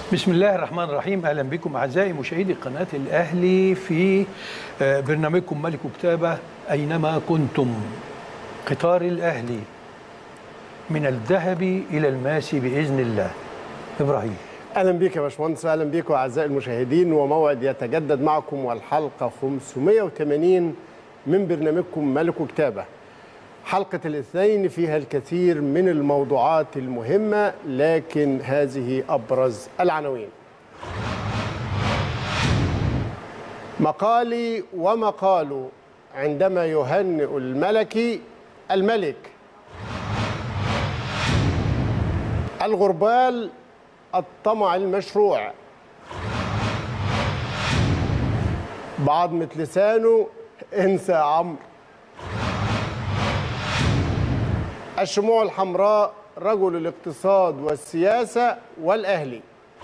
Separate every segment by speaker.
Speaker 1: بسم الله الرحمن الرحيم اهلا بكم اعزائي مشاهدي قناه الاهلي في آه، برنامجكم ملك كتابه اينما كنتم قطار الاهلي من الذهب الى الماس باذن الله ابراهيم
Speaker 2: اهلا بيك يا باشمهندس اهلا بيكم اعزائي المشاهدين وموعد يتجدد معكم والحلقه 580 من برنامجكم ملك كتابه حلقه الاثنين فيها الكثير من الموضوعات المهمه لكن هذه ابرز العناوين مقالي ومقال عندما يهنئ الملكي الملك الغربال الطمع المشروع بعضمة لسانه انسى يا عمرو الشموع الحمراء رجل الاقتصاد والسياسة والأهلي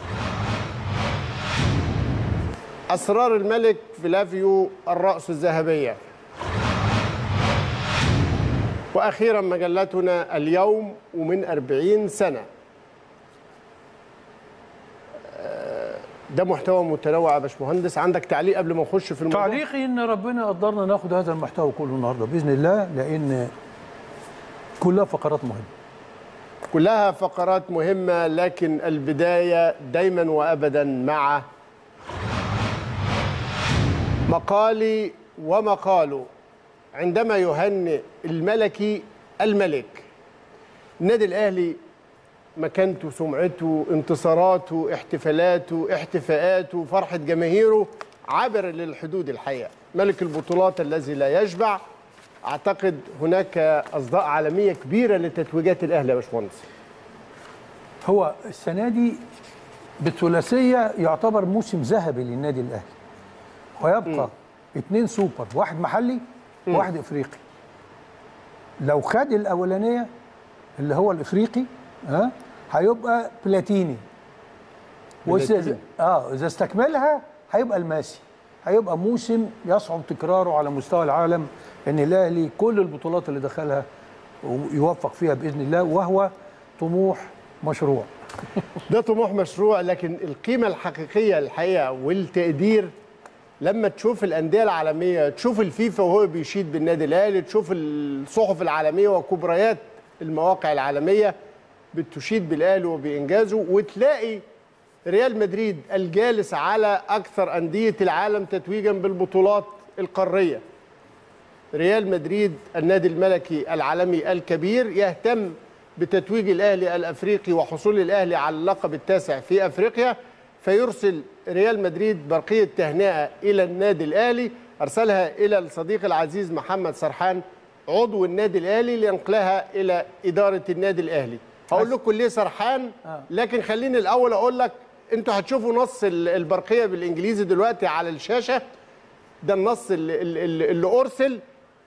Speaker 2: أسرار الملك فلافيو الرأس الذهبية وأخيرا مجلتنا اليوم ومن أربعين سنة ده محتوى متنوع يا باشمهندس عندك تعليق قبل ما نخش في الموضوع
Speaker 1: تعليقي ان ربنا قدرنا ناخد هذا المحتوى كله النهارده باذن الله لان كلها فقرات مهمه
Speaker 2: كلها فقرات مهمة لكن البداية دايما وأبدا مع مقالي ومقاله عندما يهنئ الملكي الملك النادي الأهلي مكانته سمعته انتصاراته احتفالاته احتفاءاته فرحة جماهيره عبر للحدود الحقيقة ملك البطولات الذي لا يشبع اعتقد هناك اصداء عالميه كبيره لتتويجات الاهلي يا باشمهندس
Speaker 1: هو السنه دي بالثلاثيه يعتبر موسم ذهبي للنادي الاهلي ويبقى اثنين سوبر واحد محلي وواحد افريقي لو خد الاولانيه اللي هو الافريقي ها هيبقى بلاتيني وإذا-
Speaker 2: بلاتيني.
Speaker 1: اه اذا استكملها هيبقى الماسي هيبقى موسم يصعب تكراره على مستوى العالم ان الاهلي كل البطولات اللي دخلها يوفق فيها باذن الله وهو طموح مشروع
Speaker 2: ده طموح مشروع لكن القيمه الحقيقيه الحقيقه والتقدير لما تشوف الانديه العالميه تشوف الفيفا وهو بيشيد بالنادي الاهلي تشوف الصحف العالميه وكبريات المواقع العالميه بتشيد بالاهلي وبانجازه وتلاقي ريال مدريد الجالس على اكثر انديه العالم تتويجا بالبطولات القاريه ريال مدريد النادي الملكي العالمي الكبير يهتم بتتويج الاهلي الافريقي وحصول الاهلي على اللقب التاسع في افريقيا فيرسل ريال مدريد برقيه تهنئه الى النادي الاهلي ارسلها الى الصديق العزيز محمد سرحان عضو النادي الاهلي لينقلها الى اداره النادي الاهلي هقول لكم ليه سرحان لكن خليني الاول اقول لك انتوا هتشوفوا نص ال- البرقيه بالانجليزي دلوقتي على الشاشه ده النص اللي, اللي, اللي ارسل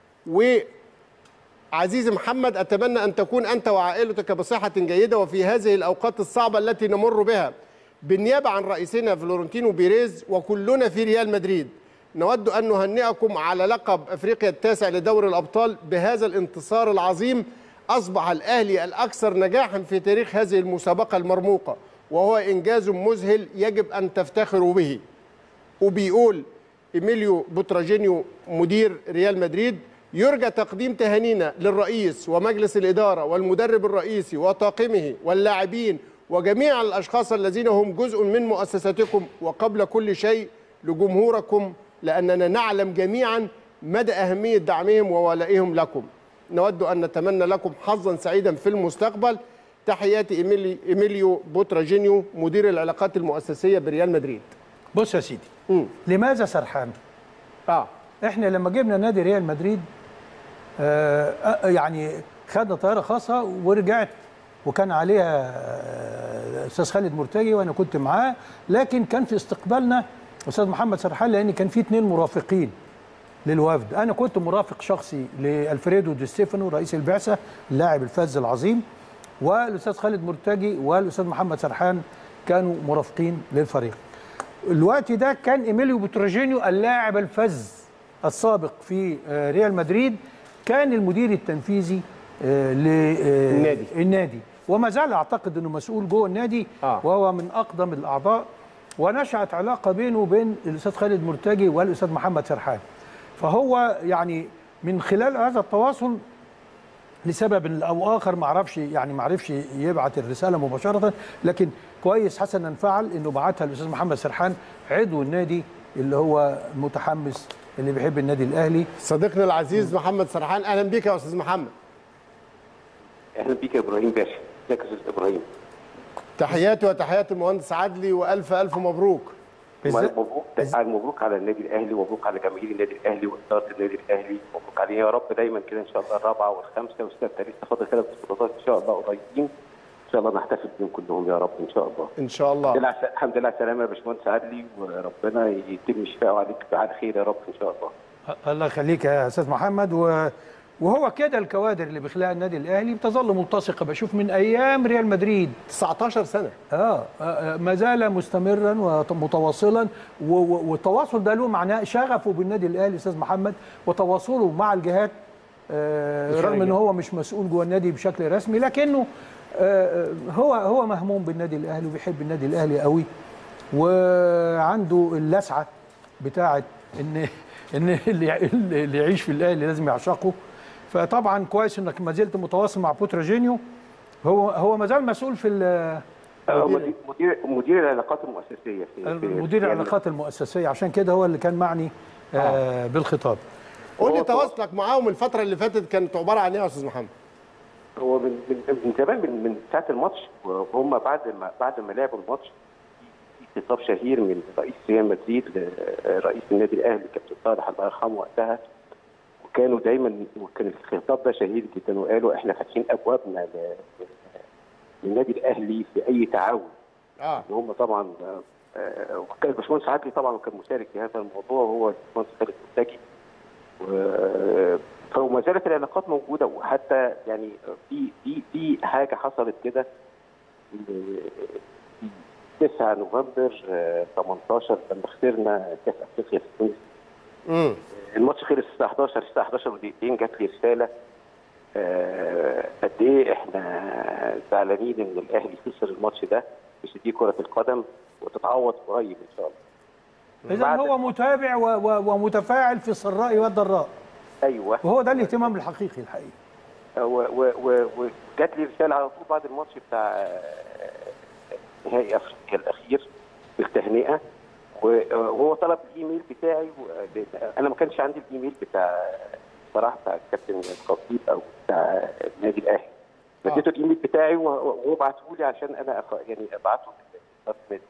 Speaker 2: وعزيزي محمد اتمنى ان تكون انت وعائلتك بصحه جيده وفي هذه الاوقات الصعبه التي نمر بها بالنيابه عن رئيسنا فلورنتينو بيريز وكلنا في ريال مدريد نود ان نهنئكم على لقب افريقيا التاسع لدوري الابطال بهذا الانتصار العظيم اصبح الاهلي الاكثر نجاحا في تاريخ هذه المسابقه المرموقه وهو انجاز مذهل يجب ان تفتخروا به وبيقول ايميليو بوتراجينيو مدير ريال مدريد يرجى تقديم تهانينا للرئيس ومجلس الاداره والمدرب الرئيسي وطاقمه واللاعبين وجميع الاشخاص الذين هم جزء من مؤسستكم وقبل كل شيء لجمهوركم لاننا نعلم جميعا مدى اهميه دعمهم وولائهم لكم نود ان نتمنى لكم حظا سعيدا في المستقبل تحياتي إيميلي ايميليو بوتراجينيو مدير العلاقات المؤسسيه بريال مدريد
Speaker 1: بص يا سيدي
Speaker 2: مم.
Speaker 1: لماذا سرحان
Speaker 2: اه
Speaker 1: احنا لما جبنا نادي ريال مدريد آه آه، يعني خدنا طياره خاصه ورجعت وكان عليها آه، استاذ خالد مرتجي وانا كنت معاه لكن كان في استقبالنا استاذ محمد سرحان لان كان في اثنين مرافقين للوفد انا كنت مرافق شخصي لالفريدو دي ستيفانو رئيس البعثه اللاعب الفذ العظيم والاستاذ خالد مرتجي والاستاذ محمد سرحان كانوا مرافقين للفريق الوقت ده كان ايميليو بوتروجينيو اللاعب الفذ السابق في آه، ريال مدريد كان المدير التنفيذي آه،
Speaker 2: النادي.
Speaker 1: للنادي وما زال اعتقد انه مسؤول جوه النادي
Speaker 2: آه.
Speaker 1: وهو من اقدم الاعضاء ونشات علاقه بينه وبين الاستاذ خالد مرتجي والاستاذ محمد سرحان فهو يعني من خلال هذا التواصل لسبب او اخر ما اعرفش يعني ما عرفش يبعت الرساله مباشره لكن كويس حسنا فعل انه بعتها الاستاذ محمد سرحان عضو النادي اللي هو متحمس اللي بيحب النادي الاهلي
Speaker 2: صديقنا العزيز محمد سرحان اهلا بك يا استاذ محمد
Speaker 3: اهلا بيك يا ابراهيم باشا ازيك يا استاذ ابراهيم
Speaker 2: تحياتي وتحيات المهندس عدلي والف الف مبروك
Speaker 1: بالذات-
Speaker 3: مبروك مبروك على النادي الاهلي ومبروك على جماهير النادي الاهلي واداره النادي الاهلي مبروك عليه يا رب دايما كده ان شاء الله الرابعه والخامسه والسادسه لسه فاضل ثلاث بطولات ان شاء الله قريبين ان شاء الله نحتفل بيهم كلهم يا رب ان شاء الله
Speaker 2: ان شاء الله
Speaker 3: الحمد لله- الحمد لله على السلامه يا باشمهندس عدلي وربنا يتم شفاءه عليك على خير يا رب ان شاء الله
Speaker 1: الله يخليك يا استاذ محمد و... وهو كده الكوادر اللي بيخلقها النادي الاهلي بتظل ملتصقه بشوف من ايام ريال مدريد
Speaker 2: 19 سنه
Speaker 1: اه آه، ما زال مستمرا ومتواصلا و- و- والتواصل ده له معناه شغفه بالنادي الاهلي استاذ محمد وتواصله مع الجهات آه، رغم ان هو مش مسؤول جوه النادي بشكل رسمي لكنه آه، آه، هو هو مهموم بالنادي الاهلي وبيحب النادي الاهلي قوي وعنده اللسعه بتاعه ان ان اللي اللي يعيش في الاهلي لازم يعشقه فطبعا كويس انك ما زلت متواصل مع بوتراجينيو هو هو ما زال مسؤول في ال-
Speaker 3: آه، مدير مدير مدير العلاقات المؤسسيه في في-
Speaker 1: مدير
Speaker 3: في-
Speaker 1: العلاقات المؤسسيه عشان كده هو اللي كان معني آه بالخطاب
Speaker 2: قول لي
Speaker 3: هو-
Speaker 2: تواصلك معاهم الفتره اللي فاتت كانت عباره عن ايه يا استاذ محمد
Speaker 3: هو من من من زمان من من ساعه الماتش وهم بعد ما بعد ما لعبوا الماتش في خطاب شهير من رئيس ريال مدريد لرئيس النادي الاهلي كابتن صالح الله يرحمه وقتها وكانوا دايما وكان الخطاب ده شهير جدا وقالوا احنا فاتحين ابوابنا ل- للنادي الاهلي في اي تعاون
Speaker 2: اه
Speaker 3: هم طبعا آه، وكان الباشمهندس عدلي طبعا كان مشارك في هذا الموضوع وهو الباشمهندس خالد مرتجي و- فما زالت العلاقات موجوده وحتى يعني في في في حاجه حصلت كده في 9 نوفمبر آه، 18 لما خسرنا كاس افريقيا في تونس
Speaker 2: امم
Speaker 3: الماتش خلص الساعه 11 الساعه 11 ودقيقتين جات لي رساله آه، قد ايه احنا زعلانين ان الاهلي خسر الماتش ده مش دي كره القدم وتتعوض قريب ان شاء الله
Speaker 1: اذا
Speaker 3: بعد-
Speaker 1: هو متابع و و ومتفاعل في السراء والضراء
Speaker 3: ايوه
Speaker 1: وهو ده الاهتمام الحقيقي الحقيقي
Speaker 3: و- و- و- وجات لي رساله على طول بعد الماتش بتاع آه، نهائي افريقيا الاخير بالتهنئه و- وهو طلب الايميل بتاعي و- انا ما كانش عندي الايميل بتاع صراحه بتاع الكابتن الخطيب او بتاع النادي الاهلي
Speaker 2: آه.
Speaker 3: اديته الايميل بتاعي وهو وهو بعته لي عشان انا أخ- يعني ابعته للنادي الأهلي.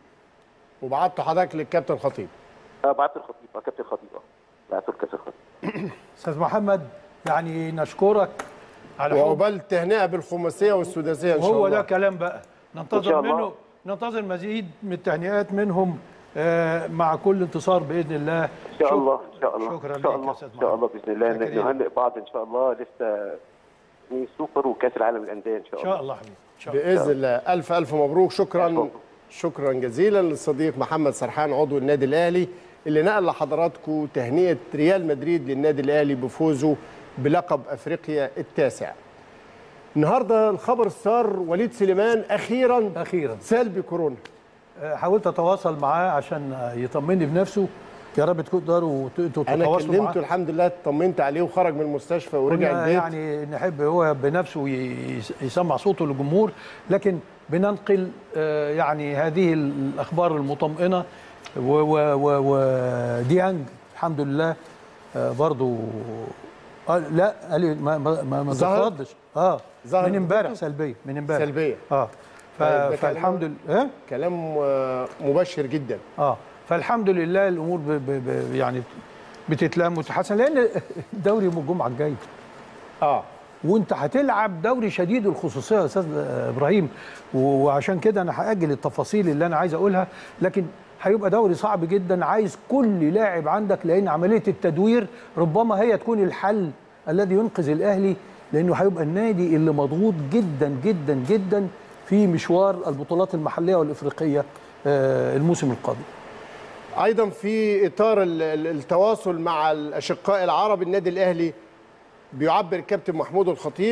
Speaker 2: وبعته حضرتك للكابتن خطيب
Speaker 3: اه بعته الخطيب اه كابتن الخطيب اه بعته لكابتن الخطيب
Speaker 1: استاذ محمد يعني نشكرك على حب
Speaker 2: وعقبال التهنئه بالخماسيه والسداسيه ان شاء
Speaker 1: هو
Speaker 2: الله
Speaker 1: ده كلام بقى
Speaker 3: إن
Speaker 1: ننتظر
Speaker 3: شاء الله.
Speaker 1: منه ننتظر مزيد من التهنئات منهم آه مع كل انتصار باذن الله
Speaker 3: ان شاء
Speaker 1: شك-
Speaker 3: الله ان شاء الله
Speaker 1: شكرا
Speaker 3: ان شاء
Speaker 1: لك يا
Speaker 3: الله
Speaker 1: استاذ
Speaker 3: ان شاء الله
Speaker 1: محمد.
Speaker 3: باذن الله
Speaker 1: شاكرين.
Speaker 3: نهنئ بعض ان شاء الله لسه من سوبر وكاس العالم للانديه ان شاء
Speaker 1: ان
Speaker 3: الله
Speaker 1: شاء الله حبيبي ان شاء الله
Speaker 2: باذن الله الف الف مبروك شكرا
Speaker 3: شكراً.
Speaker 2: شكرا جزيلا للصديق محمد سرحان عضو النادي الاهلي اللي نقل لحضراتكم تهنئه ريال مدريد للنادي الاهلي بفوزه بلقب افريقيا التاسع النهارده الخبر السار وليد سليمان اخيرا
Speaker 1: اخيرا
Speaker 2: سلبي كورونا
Speaker 1: آه، حاولت اتواصل معاه عشان آه، يطمني بنفسه يا رب تقدروا ت- انتوا
Speaker 2: انا
Speaker 1: تتواصلوا
Speaker 2: كلمته
Speaker 1: معاه
Speaker 2: الحمد لله اطمنت عليه وخرج من المستشفى ورجع
Speaker 1: كنا
Speaker 2: البيت
Speaker 1: يعني نحب هو بنفسه ي- يسمع صوته للجمهور لكن بننقل آه، يعني هذه الاخبار المطمئنه و- و- و- وديانج الحمد لله آه، برضو آه لا قال لي ما ما ما, ما
Speaker 2: ظهر؟
Speaker 1: تفضش اه
Speaker 2: ظهر
Speaker 1: من امبارح
Speaker 2: بنفسه؟
Speaker 1: سلبيه من امبارح
Speaker 2: سلبيه
Speaker 1: اه ف...
Speaker 2: طيب، ده كلام-
Speaker 1: فالحمد لله إيه؟
Speaker 2: كلام آه، مبشر جدا
Speaker 1: اه فالحمد لله الامور ب... ب... ب... يعني بتتلم وتتحسن لان الدوري يوم الجمعه الجاي
Speaker 2: اه
Speaker 1: وانت هتلعب دوري شديد الخصوصيه يا استاذ ابراهيم و- وعشان كده انا هاجل التفاصيل اللي انا عايز اقولها لكن هيبقى دوري صعب جدا عايز كل لاعب عندك لان عمليه التدوير ربما هي تكون الحل الذي ينقذ الاهلي لانه هيبقى النادي اللي مضغوط جدا جدا جدا في مشوار البطولات المحليه والافريقيه آه، الموسم القادم
Speaker 2: ايضا في اطار ال- ال- التواصل مع الاشقاء العرب النادي الاهلي بيعبر الكابتن محمود الخطيب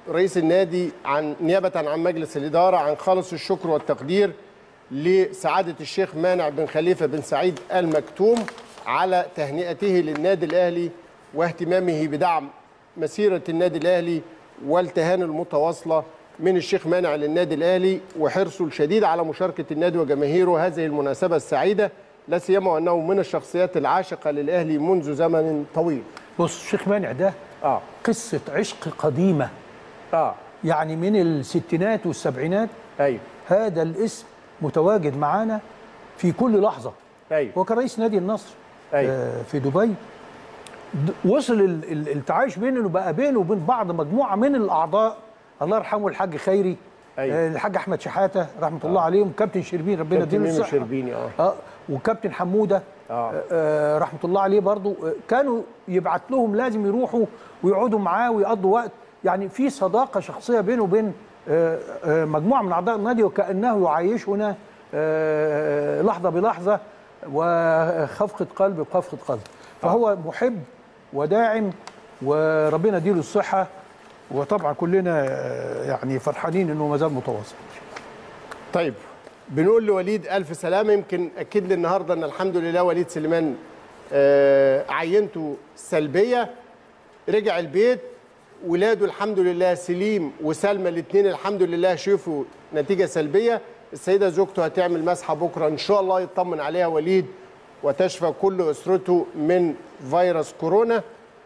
Speaker 2: رئيس النادي عن نيابه عن مجلس الاداره عن خالص الشكر والتقدير لسعاده الشيخ مانع بن خليفه بن سعيد المكتوم على تهنئته للنادي الاهلي واهتمامه بدعم مسيره النادي الاهلي والتهاني المتواصله من الشيخ مانع للنادي الاهلي وحرصه الشديد على مشاركه النادي وجماهيره هذه المناسبه السعيده لا سيما وانه من الشخصيات العاشقه للاهلي منذ زمن طويل.
Speaker 1: بص الشيخ مانع ده
Speaker 2: اه
Speaker 1: قصه عشق قديمه
Speaker 2: اه
Speaker 1: يعني من الستينات والسبعينات
Speaker 2: ايوه
Speaker 1: هذا الاسم متواجد معانا في كل لحظه
Speaker 2: ايوه
Speaker 1: هو كان رئيس نادي النصر
Speaker 2: أيوة.
Speaker 1: آه، في دبي د- وصل ال- ال- التعايش بينه بقى بينه وبين بعض مجموعه من الاعضاء الله يرحمه الحاج خيري
Speaker 2: أيوة.
Speaker 1: آه، الحاج احمد شحاته رحمه الله عليهم كابتن شربين ربنا
Speaker 2: كابتن
Speaker 1: يديله
Speaker 2: ميمو
Speaker 1: الصحه
Speaker 2: شربيني اه
Speaker 1: اه وكابتن حموده
Speaker 2: آه.
Speaker 1: آه رحمه الله عليه برضو آه كانوا يبعت لهم لازم يروحوا ويقعدوا معاه ويقضوا وقت يعني في صداقه شخصيه بينه وبين آه آه مجموعه من اعضاء النادي وكانه يعايشنا آه لحظه بلحظه وخفقه قلب بخفقه قلب فهو محب وداعم وربنا يديله الصحه وطبعا كلنا آه، يعني فرحانين انه ما زال متواصل
Speaker 2: طيب بنقول لوليد الف سلامه يمكن اكد لي النهارده ان الحمد لله وليد سليمان آه عينته سلبيه رجع البيت ولاده الحمد لله سليم وسلمى الاثنين الحمد لله شافوا نتيجه سلبيه السيده زوجته هتعمل مسحه بكره ان شاء الله يطمن عليها وليد وتشفى كل اسرته من فيروس كورونا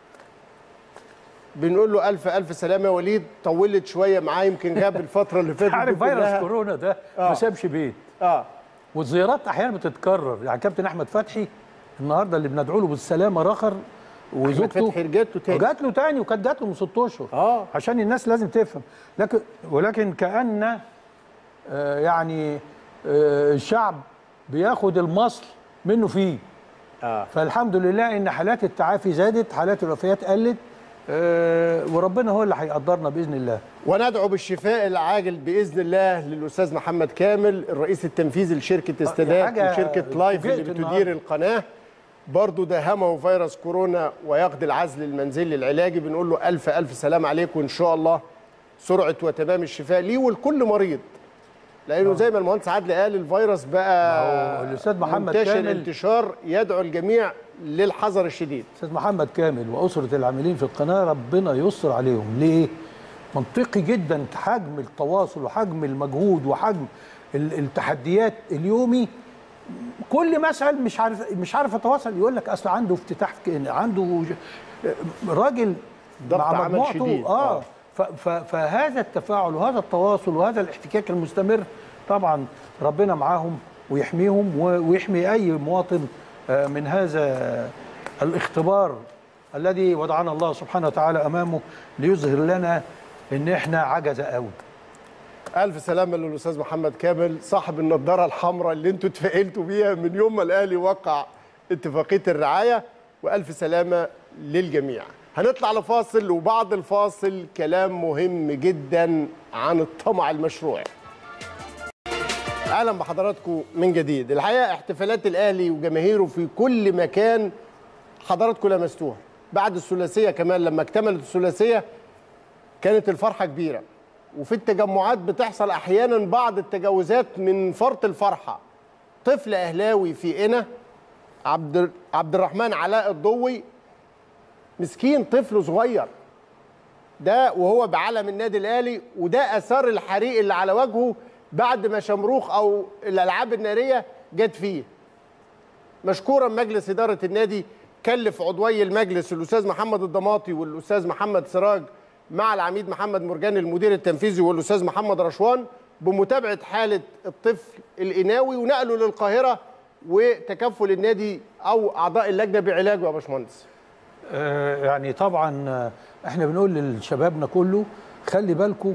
Speaker 2: بنقول له الف الف سلامه يا وليد طولت شويه معاه يمكن غاب الفتره اللي فاتت
Speaker 1: عارف
Speaker 2: دي
Speaker 1: فيروس
Speaker 2: كلها.
Speaker 1: كورونا ده
Speaker 2: آه.
Speaker 1: ما سابش بيت
Speaker 2: اه
Speaker 1: والزيارات احيانا بتتكرر يعني كابتن احمد فتحي النهارده اللي بندعو له بالسلامه رخر وزوجته
Speaker 2: فتحي رجعت له تاني.
Speaker 1: جات له تاني وكانت جات له من ست اشهر
Speaker 2: آه.
Speaker 1: عشان الناس لازم تفهم لكن ولكن كان آه، يعني آه، الشعب بياخد المصل منه فيه
Speaker 2: اه
Speaker 1: فالحمد لله ان حالات التعافي زادت حالات الوفيات قلت آه، وربنا هو اللي هيقدرنا باذن الله
Speaker 2: وندعو بالشفاء العاجل باذن الله للاستاذ محمد كامل الرئيس التنفيذي لشركه استادات
Speaker 1: حاجة
Speaker 2: وشركه لايف اللي
Speaker 1: فوجئت
Speaker 2: بتدير
Speaker 1: النهاردة.
Speaker 2: القناه برضه داهمه فيروس كورونا ويقضي العزل المنزلي العلاجي بنقول له الف الف سلام عليك وان شاء الله سرعه وتمام الشفاء ليه ولكل مريض لانه زي ما المهندس عادل قال الفيروس بقى
Speaker 1: ما هو الأستاذ محمد
Speaker 2: منتشر
Speaker 1: كامل-
Speaker 2: انتشار يدعو الجميع للحذر الشديد
Speaker 1: استاذ محمد كامل واسره العاملين في القناه ربنا يستر عليهم ليه منطقي جدا حجم التواصل وحجم المجهود وحجم ال- التحديات اليومي كل ما اسال مش عارف مش عارف اتواصل يقول لك اصل عنده افتتاح ك- عنده ج- راجل
Speaker 2: ضغط
Speaker 1: مع
Speaker 2: عمل
Speaker 1: مجموعته
Speaker 2: شديد.
Speaker 1: اه
Speaker 2: آه.
Speaker 1: ف- ف- فهذا التفاعل وهذا التواصل وهذا الاحتكاك المستمر طبعا ربنا معاهم ويحميهم و- ويحمي اي مواطن آه، من هذا الاختبار الذي وضعنا الله سبحانه وتعالى امامه ليظهر لنا ان احنا عجزه قوي
Speaker 2: الف سلامه للاستاذ محمد كامل صاحب النضاره الحمراء اللي انتوا اتفائلتوا بيها من يوم ما الاهلي وقع اتفاقيه الرعايه والف سلامه للجميع هنطلع لفاصل وبعد الفاصل كلام مهم جدا عن الطمع المشروع اهلا بحضراتكم من جديد الحقيقه احتفالات الاهلي وجماهيره في كل مكان حضراتكم لمستوها بعد الثلاثيه كمان لما اكتملت الثلاثيه كانت الفرحه كبيره وفي التجمعات بتحصل احيانا بعض التجاوزات من فرط الفرحه طفل اهلاوي في قنا عبد عبد الرحمن علاء الضوي مسكين طفل صغير ده وهو بعلم النادي الاهلي وده اثار الحريق اللي على وجهه بعد ما شمروخ او الالعاب الناريه جت فيه مشكورا مجلس اداره النادي كلف عضوي المجلس الاستاذ محمد الضماطي والاستاذ محمد سراج مع العميد محمد مرجان المدير التنفيذي والاستاذ محمد رشوان بمتابعه حاله الطفل الاناوي ونقله للقاهره وتكفل النادي او اعضاء اللجنه بعلاجه يا باشمهندس
Speaker 1: آه، يعني طبعا آه، احنا بنقول لشبابنا كله خلي بالكم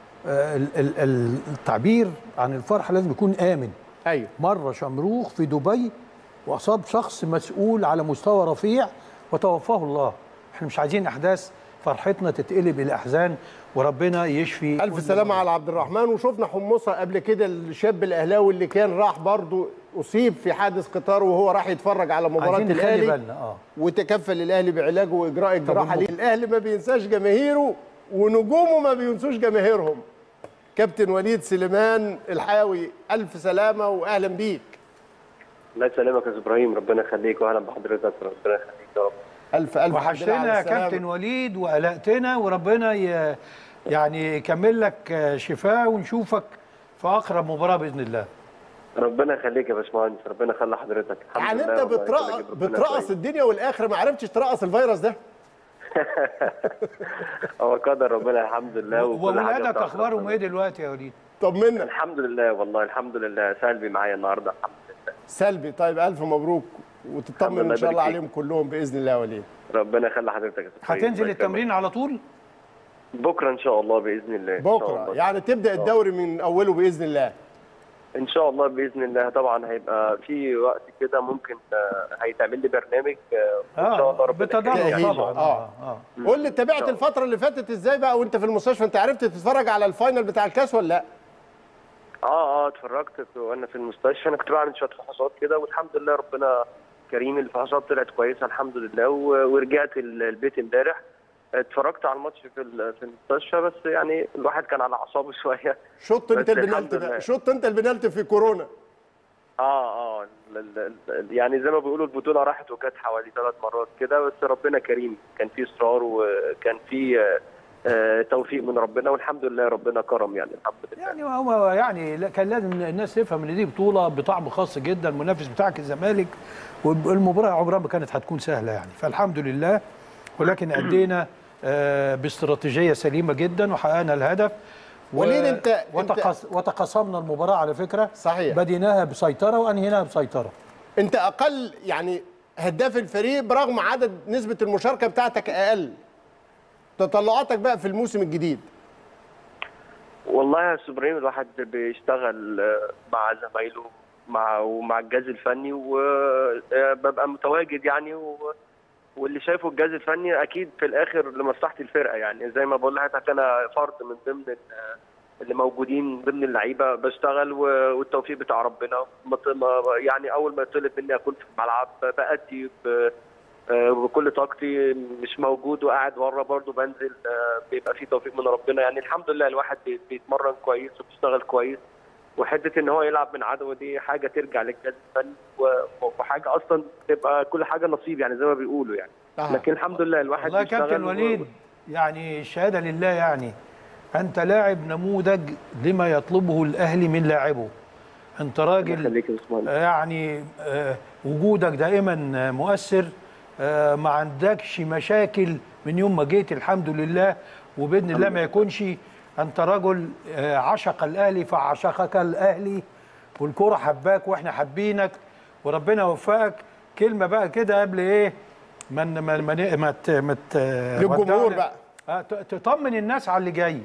Speaker 1: التعبير عن الفرحه لازم يكون امن
Speaker 2: ايوه
Speaker 1: مره شمروخ في دبي واصاب شخص مسؤول على مستوى رفيع وتوفاه الله احنا مش عايزين احداث فرحتنا تتقلب الى احزان وربنا يشفي
Speaker 2: الف
Speaker 1: كل
Speaker 2: سلامه
Speaker 1: مريض.
Speaker 2: على عبد الرحمن وشفنا حمصه قبل كده الشاب الاهلاوي اللي كان راح برضه اصيب في حادث قطار وهو راح يتفرج على مباراه
Speaker 1: عايزين نخلي
Speaker 2: الاهلي
Speaker 1: بالنا اه
Speaker 2: وتكفل الاهلي بعلاجه واجراء الجراحه
Speaker 1: هم-
Speaker 2: ليه الاهلي ما بينساش جماهيره ونجومه ما بينسوش جماهيرهم كابتن وليد سليمان الحاوي الف سلامه واهلا بيك
Speaker 4: الله يسلمك يا أستاذ ابراهيم ربنا يخليك واهلا بحضرتك ربنا يخليك يا رب
Speaker 2: الف الف حمد لله
Speaker 1: وحشتنا
Speaker 2: على
Speaker 1: يا
Speaker 2: السلامة.
Speaker 1: كابتن وليد وقلقتنا وربنا ي... يعني يكمل لك شفاء ونشوفك في اقرب مباراه باذن الله
Speaker 4: ربنا يخليك يا باشمهندس ربنا يخلي حضرتك الحمد
Speaker 2: يعني
Speaker 4: لله
Speaker 2: انت
Speaker 4: والله
Speaker 2: بترقص
Speaker 4: ربنا يجيب ربنا
Speaker 2: بترقص
Speaker 4: كويس.
Speaker 2: الدنيا والاخر ما عرفتش ترقص الفيروس ده
Speaker 4: هو قدر ربنا الحمد لله وكل حاجة
Speaker 1: وولادك
Speaker 4: بتاعت
Speaker 1: اخبارهم
Speaker 4: ربنا.
Speaker 1: ايه دلوقتي يا وليد؟
Speaker 2: طمنا
Speaker 4: الحمد لله والله الحمد لله سلبي معايا النهارده الحمد لله
Speaker 2: سلبي طيب الف مبروك
Speaker 4: الحمد
Speaker 2: وتطمن
Speaker 4: لله
Speaker 2: ان شاء الله
Speaker 4: يبارك فيك.
Speaker 2: عليهم كلهم باذن الله يا وليد
Speaker 4: ربنا يخلي حضرتك يا أستاذ إبراهيم.
Speaker 1: هتنزل
Speaker 4: الله
Speaker 1: التمرين على طول؟
Speaker 4: يكرمك. بكره ان شاء الله باذن الله إن شاء
Speaker 2: بكره
Speaker 4: الله.
Speaker 2: يعني تبدا الدوري من اوله باذن الله
Speaker 4: ان شاء الله باذن الله طبعا هيبقى في وقت كده ممكن آه، هيتعمل لي برنامج آه، ان شاء الله ربنا
Speaker 1: بتدرج
Speaker 4: يكرمك.
Speaker 2: تأهيل.
Speaker 1: طبعا
Speaker 2: آه.
Speaker 1: اه اه
Speaker 2: قول لي تابعت الفتره اللي فاتت ازاي بقى وانت في المستشفى انت عرفت تتفرج على الفاينل بتاع الكاس ولا لا
Speaker 4: اه اه اتفرجت وانا في المستشفى انا كنت بعمل شويه فحوصات كده والحمد لله ربنا كريم الفحوصات طلعت كويسه الحمد لله و- ورجعت ال- البيت امبارح اتفرجت على الماتش في ال- في المستشفى بس يعني الواحد كان على اعصابه شويه
Speaker 2: شط انت
Speaker 4: بس
Speaker 2: البنالتي
Speaker 4: الحمد
Speaker 2: بقى
Speaker 4: لله.
Speaker 2: شط انت البنالتي في كورونا
Speaker 4: اه اه ال- ال- ال- يعني زي ما بيقولوا البطوله راحت وكانت حوالي ثلاث مرات كده بس ربنا كريم كان في اصرار وكان في آه، آه، توفيق من ربنا والحمد لله ربنا كرم يعني الحمد لله
Speaker 1: يعني هو يعني لا- كان لازم الناس تفهم ان دي بطوله بطعم خاص جدا المنافس بتاعك الزمالك والمباراه عمرها ما كانت هتكون سهله يعني فالحمد لله ولكن ادينا آه، باستراتيجيه سليمه جدا وحققنا الهدف و-
Speaker 2: وليد انت- انت-
Speaker 1: وتقص وتقاسمنا المباراه على فكره
Speaker 2: صحيح.
Speaker 1: بديناها بسيطره وانهيناها بسيطره
Speaker 2: انت اقل يعني هداف الفريق برغم عدد نسبه المشاركه بتاعتك اقل تطلعاتك بقى في الموسم الجديد
Speaker 4: والله يا استاذ ابراهيم الواحد بيشتغل آه، مع زمايله مع ومع الجهاز الفني وببقى متواجد يعني و... واللي شايفه الجهاز الفني اكيد في الاخر لمصلحه الفرقه يعني زي ما بقول لحضرتك انا فرد من ضمن ال- اللي موجودين ضمن اللعيبه بشتغل و- والتوفيق بتاع ربنا ما ط- ما- يعني اول ما يطلب مني اكون في الملعب بأدي ب- آه، بكل طاقتي مش موجود وقاعد بره برضه بنزل آه، بيبقى في توفيق من ربنا يعني الحمد لله الواحد بي- بيتمرن كويس وبيشتغل كويس وحته ان هو يلعب من عدو دي حاجه ترجع للجهاز الفني و- وحاجه اصلا تبقى كل حاجه نصيب يعني زي ما بيقولوا يعني
Speaker 2: آه.
Speaker 4: لكن الحمد لله الواحد
Speaker 1: والله يا
Speaker 4: بيشتغل
Speaker 1: كابتن
Speaker 4: و-
Speaker 1: وليد يعني الشهاده لله يعني انت لاعب نموذج لما يطلبه الاهلي من لاعبه انت راجل
Speaker 4: يخليك يا باشمهندس.
Speaker 1: يعني آه، وجودك دائما آه، مؤثر آه، ما عندكش مشاكل من يوم ما جيت الحمد لله وباذن الله ما يكونش انت رجل آه، عشق الاهلي فعشقك الاهلي والكره حباك واحنا حابينك وربنا يوفقك كلمه بقى كده قبل ايه ما ما ما ما, ما, ت- ما ت-
Speaker 2: للجمهور
Speaker 1: ودعنا.
Speaker 2: بقى.
Speaker 1: آه، ت- تطمن الناس على اللي جاي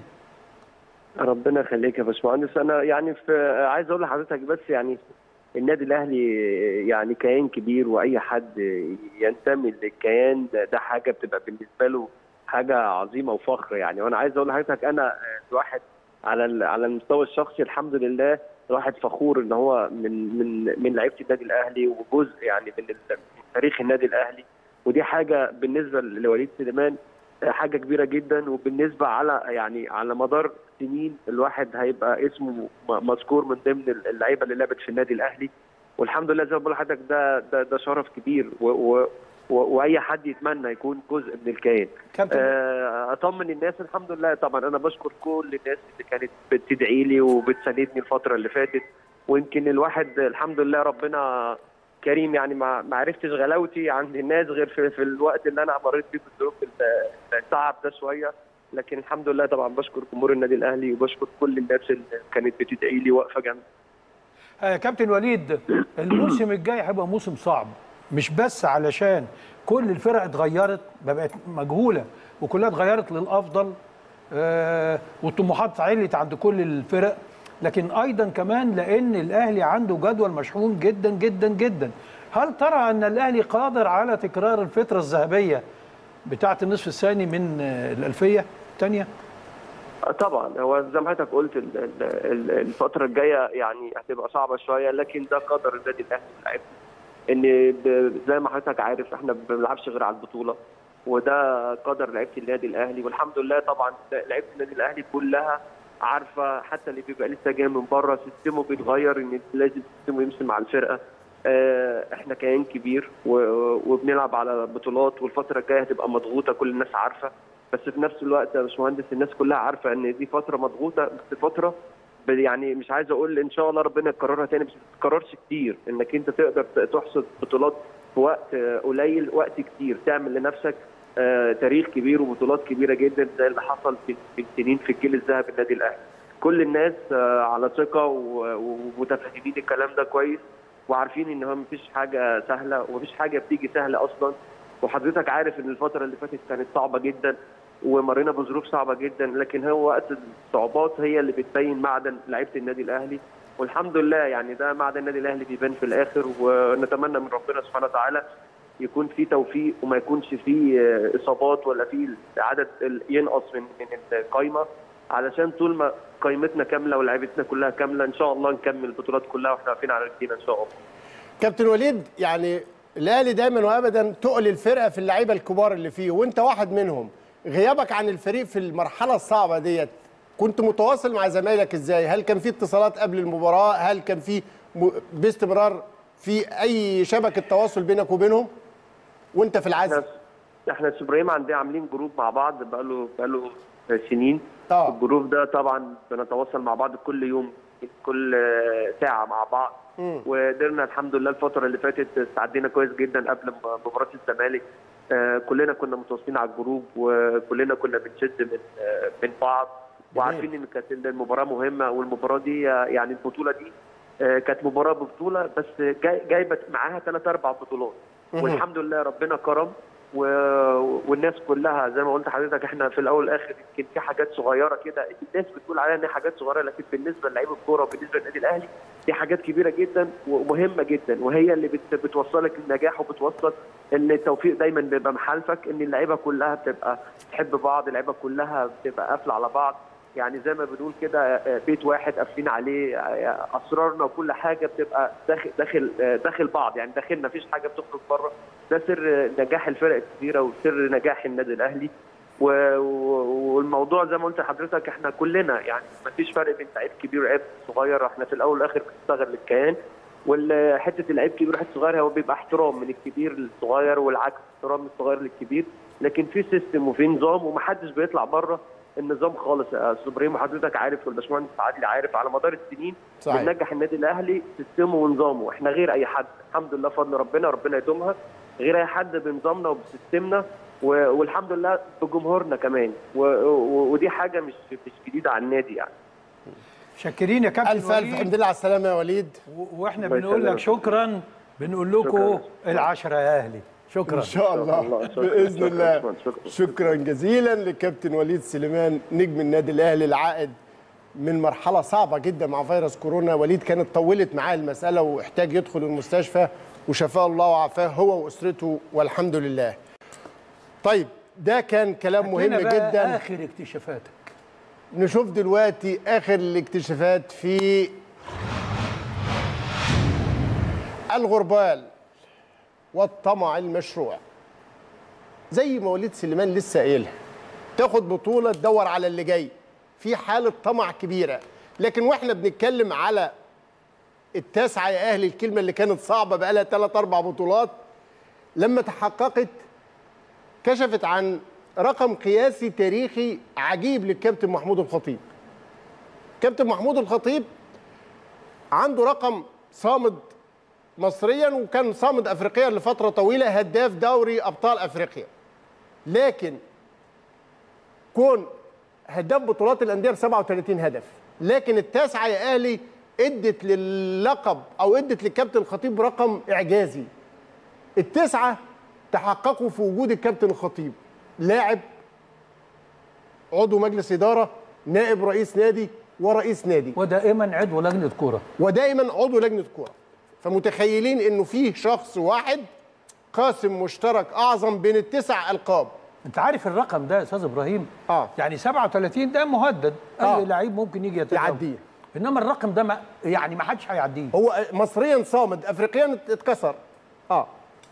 Speaker 4: ربنا يخليك يا باشمهندس انا يعني في عايز اقول لحضرتك بس يعني النادي الاهلي يعني كيان كبير واي حد ينتمي للكيان ده, ده حاجه بتبقى بالنسبه له حاجه عظيمه وفخر يعني وانا عايز اقول لحضرتك انا الواحد على ال- على المستوى الشخصي الحمد لله الواحد فخور ان هو من من من لعيبه النادي الاهلي وجزء يعني من ال- من تاريخ النادي الاهلي ودي حاجه بالنسبه لوليد سليمان حاجه كبيره جدا وبالنسبه على يعني على مدار سنين الواحد هيبقى اسمه م- مذكور من ضمن اللعيبه اللي لعبت في النادي الاهلي والحمد لله زي ما بقول لحضرتك ده ده ده شرف كبير و و و واي حد يتمنى يكون جزء من الكيان
Speaker 1: كابتن
Speaker 4: آه، اطمن الناس الحمد لله طبعا انا بشكر كل الناس اللي كانت بتدعي لي وبتساندني الفتره اللي فاتت ويمكن الواحد الحمد لله ربنا كريم يعني ما ما عرفتش غلاوتي عند الناس غير في, في الوقت اللي انا مريت فيه في الظروف ال- الصعب ده شويه لكن الحمد لله طبعا بشكر جمهور النادي الاهلي وبشكر كل الناس اللي كانت بتدعي لي واقفه جنبي
Speaker 1: آه، كابتن وليد الموسم الجاي هيبقى موسم صعب مش بس علشان كل الفرق اتغيرت بقت مجهوله وكلها اتغيرت للافضل آه، والطموحات علت عند كل الفرق لكن ايضا كمان لان الاهلي عنده جدول مشحون جدا جدا جدا هل ترى ان الاهلي قادر على تكرار الفتره الذهبيه بتاعه النصف الثاني من آه، الالفيه الثانيه
Speaker 4: آه، طبعا هو زي ما حضرتك قلت ال- ال- ال- الفتره الجايه يعني هتبقى صعبه شويه لكن ده قدر النادي الاهلي واللعيبه ان ب- زي ما حضرتك عارف احنا ما بنلعبش غير على البطوله وده قدر لعيبه النادي الاهلي والحمد لله طبعا لعيبه النادي الاهلي كلها عارفه حتى اللي بيبقى لسه جاي من بره سيستمه بيتغير ان لازم سيستمه يمشي مع الفرقه آه، احنا كيان كبير و- وبنلعب على بطولات والفتره الجايه هتبقى مضغوطه كل الناس عارفه بس في نفس الوقت يا باشمهندس الناس كلها عارفه ان دي فتره مضغوطه بس فتره ب- يعني مش عايز اقول ان شاء الله ربنا يكررها تاني بس ما تتكررش كتير انك انت تقدر ت- تحصد بطولات في وقت آه، قليل وقت كتير تعمل لنفسك آه، تاريخ كبير وبطولات كبيره جدا زي اللي حصل في في السنين في الجيل الذهبي النادي الاهلي كل الناس آه، على ثقه و- ومتفاهمين الكلام ده كويس وعارفين ان هو مفيش حاجه سهله ومفيش حاجه بتيجي سهله اصلا وحضرتك عارف ان الفتره اللي فاتت كانت صعبه جدا ومرينا بظروف صعبه جدا لكن هو وقت الصعوبات هي اللي بتبين معدن لعيبه النادي الاهلي والحمد لله يعني ده معدن النادي الاهلي بيبان في الاخر ونتمنى من ربنا سبحانه وتعالى يكون في توفيق وما يكونش في آه، اصابات ولا في عدد ال- ينقص من من القايمه علشان طول ما قائمتنا كامله ولاعيبتنا كلها كامله ان شاء الله نكمل البطولات كلها واحنا واقفين على رجلينا ان شاء الله
Speaker 2: كابتن وليد يعني الاهلي دايما وابدا تقل الفرقه في اللعيبه الكبار اللي فيه وانت واحد منهم غيابك عن الفريق في المرحله الصعبه ديت كنت متواصل مع زمايلك ازاي هل كان في اتصالات قبل المباراه هل كان في م- باستمرار في اي شبكه تواصل بينك وبينهم وانت في العزل
Speaker 4: احنا احنا في ابراهيم عندنا عاملين جروب مع بعض بقاله بقاله سنين
Speaker 2: اه
Speaker 4: الجروب ده طبعا بنتواصل مع بعض كل يوم كل ساعه مع بعض
Speaker 2: مم.
Speaker 4: وقدرنا الحمد لله الفتره اللي فاتت استعدينا كويس جدا قبل مباراه الزمالك آه، كلنا كنا متواصلين على الجروب وكلنا كنا بنشد من آه، من بعض وعارفين ان كانت المباراه مهمه والمباراه دي آه، يعني البطوله دي آه، كانت مباراه ببطوله بس جاي- جايبه معاها ثلاث اربع بطولات
Speaker 2: مهم.
Speaker 4: والحمد لله ربنا كرم و... والناس كلها زي ما قلت لحضرتك احنا في الاول والاخر يمكن في حاجات صغيره كده الناس بتقول عليها ان هي حاجات صغيره لكن بالنسبه للعيب الكوره وبالنسبه للنادي الاهلي دي حاجات كبيره جدا ومهمه جدا وهي اللي بت... بتوصلك للنجاح وبتوصل ان التوفيق دايما بيبقى محالفك ان اللعيبه كلها بتبقى تحب بعض اللعيبه كلها بتبقى قافله على بعض يعني زي ما بنقول كده آه، بيت واحد قافلين عليه آه، اسرارنا وكل حاجه بتبقى داخل داخل آه، داخل بعض يعني داخلنا مفيش حاجه بتخرج بره ده سر نجاح الفرق الكبيره وسر نجاح النادي الاهلي و- و- والموضوع زي ما قلت لحضرتك احنا كلنا يعني مفيش فرق بين لعيب كبير ولاعيب صغير احنا في الاول والاخر بنشتغل للكيان وحته اللعيب كبير وحته صغير هو بيبقى احترام من الكبير للصغير والعكس احترام من الصغير للكبير لكن في سيستم وفي نظام ومحدش بيطلع بره النظام خالص يا استاذ ابراهيم وحضرتك عارف والباشمهندس عادل عارف على مدار السنين
Speaker 2: صحيح.
Speaker 4: بننجح النادي الاهلي سيستمه ونظامه احنا غير اي حد الحمد لله فضل ربنا ربنا يدومها غير اي حد بنظامنا وبسيستمنا و- والحمد لله بجمهورنا كمان و- و- ودي حاجه مش مش جديده على النادي يعني
Speaker 1: شاكرين يا كابتن
Speaker 2: الف الف
Speaker 1: وليد.
Speaker 2: الحمد لله على السلامه يا وليد
Speaker 1: و- واحنا
Speaker 4: الله
Speaker 1: بنقول لك
Speaker 4: يسلمك.
Speaker 1: شكرا بنقول لكم
Speaker 4: شكراً.
Speaker 1: العشرة يا اهلي شكرا
Speaker 2: ان شاء الله
Speaker 4: الله. شكراً.
Speaker 2: باذن
Speaker 4: شكراً.
Speaker 2: الله
Speaker 4: شكراً.
Speaker 2: شكرا جزيلا لكابتن وليد سليمان نجم النادي الاهلي العائد من مرحله صعبه جدا مع فيروس كورونا وليد كانت طولت معاه المساله واحتاج يدخل المستشفى وشفاه الله وعافاه هو واسرته والحمد لله طيب ده كان كلام مهم
Speaker 1: هنا بقى
Speaker 2: جدا
Speaker 1: اخر اكتشافاتك
Speaker 2: نشوف دلوقتي اخر الاكتشافات في الغربال والطمع المشروع زي ما وليد سليمان لسه قايلها تاخد بطوله تدور على اللي جاي في حاله طمع كبيره لكن واحنا بنتكلم على التاسعه يا اهلي الكلمه اللي كانت صعبه بقى لها ثلاث اربع بطولات لما تحققت كشفت عن رقم قياسي تاريخي عجيب للكابتن محمود الخطيب كابتن محمود الخطيب عنده رقم صامد مصريا وكان صامد افريقيا لفتره طويله هداف دوري ابطال افريقيا لكن كون هداف بطولات الانديه ب 37 هدف لكن التاسعه يا اهلي ادت للقب او ادت للكابتن الخطيب رقم اعجازي التسعه تحققوا في وجود الكابتن الخطيب لاعب عضو مجلس اداره نائب رئيس نادي ورئيس نادي
Speaker 1: ودائما عضو لجنه كوره
Speaker 2: ودائما عضو لجنه كوره فمتخيلين انه فيه شخص واحد قاسم مشترك اعظم بين التسع القاب
Speaker 1: انت عارف الرقم ده يا استاذ ابراهيم
Speaker 2: اه
Speaker 1: يعني 37 ده مهدد اي
Speaker 2: آه.
Speaker 1: لعيب ممكن يجي يتجاوز
Speaker 2: يعديه.
Speaker 1: انما الرقم ده ما يعني ما حدش هيعديه
Speaker 2: هو مصريا صامد افريقيا اتكسر اه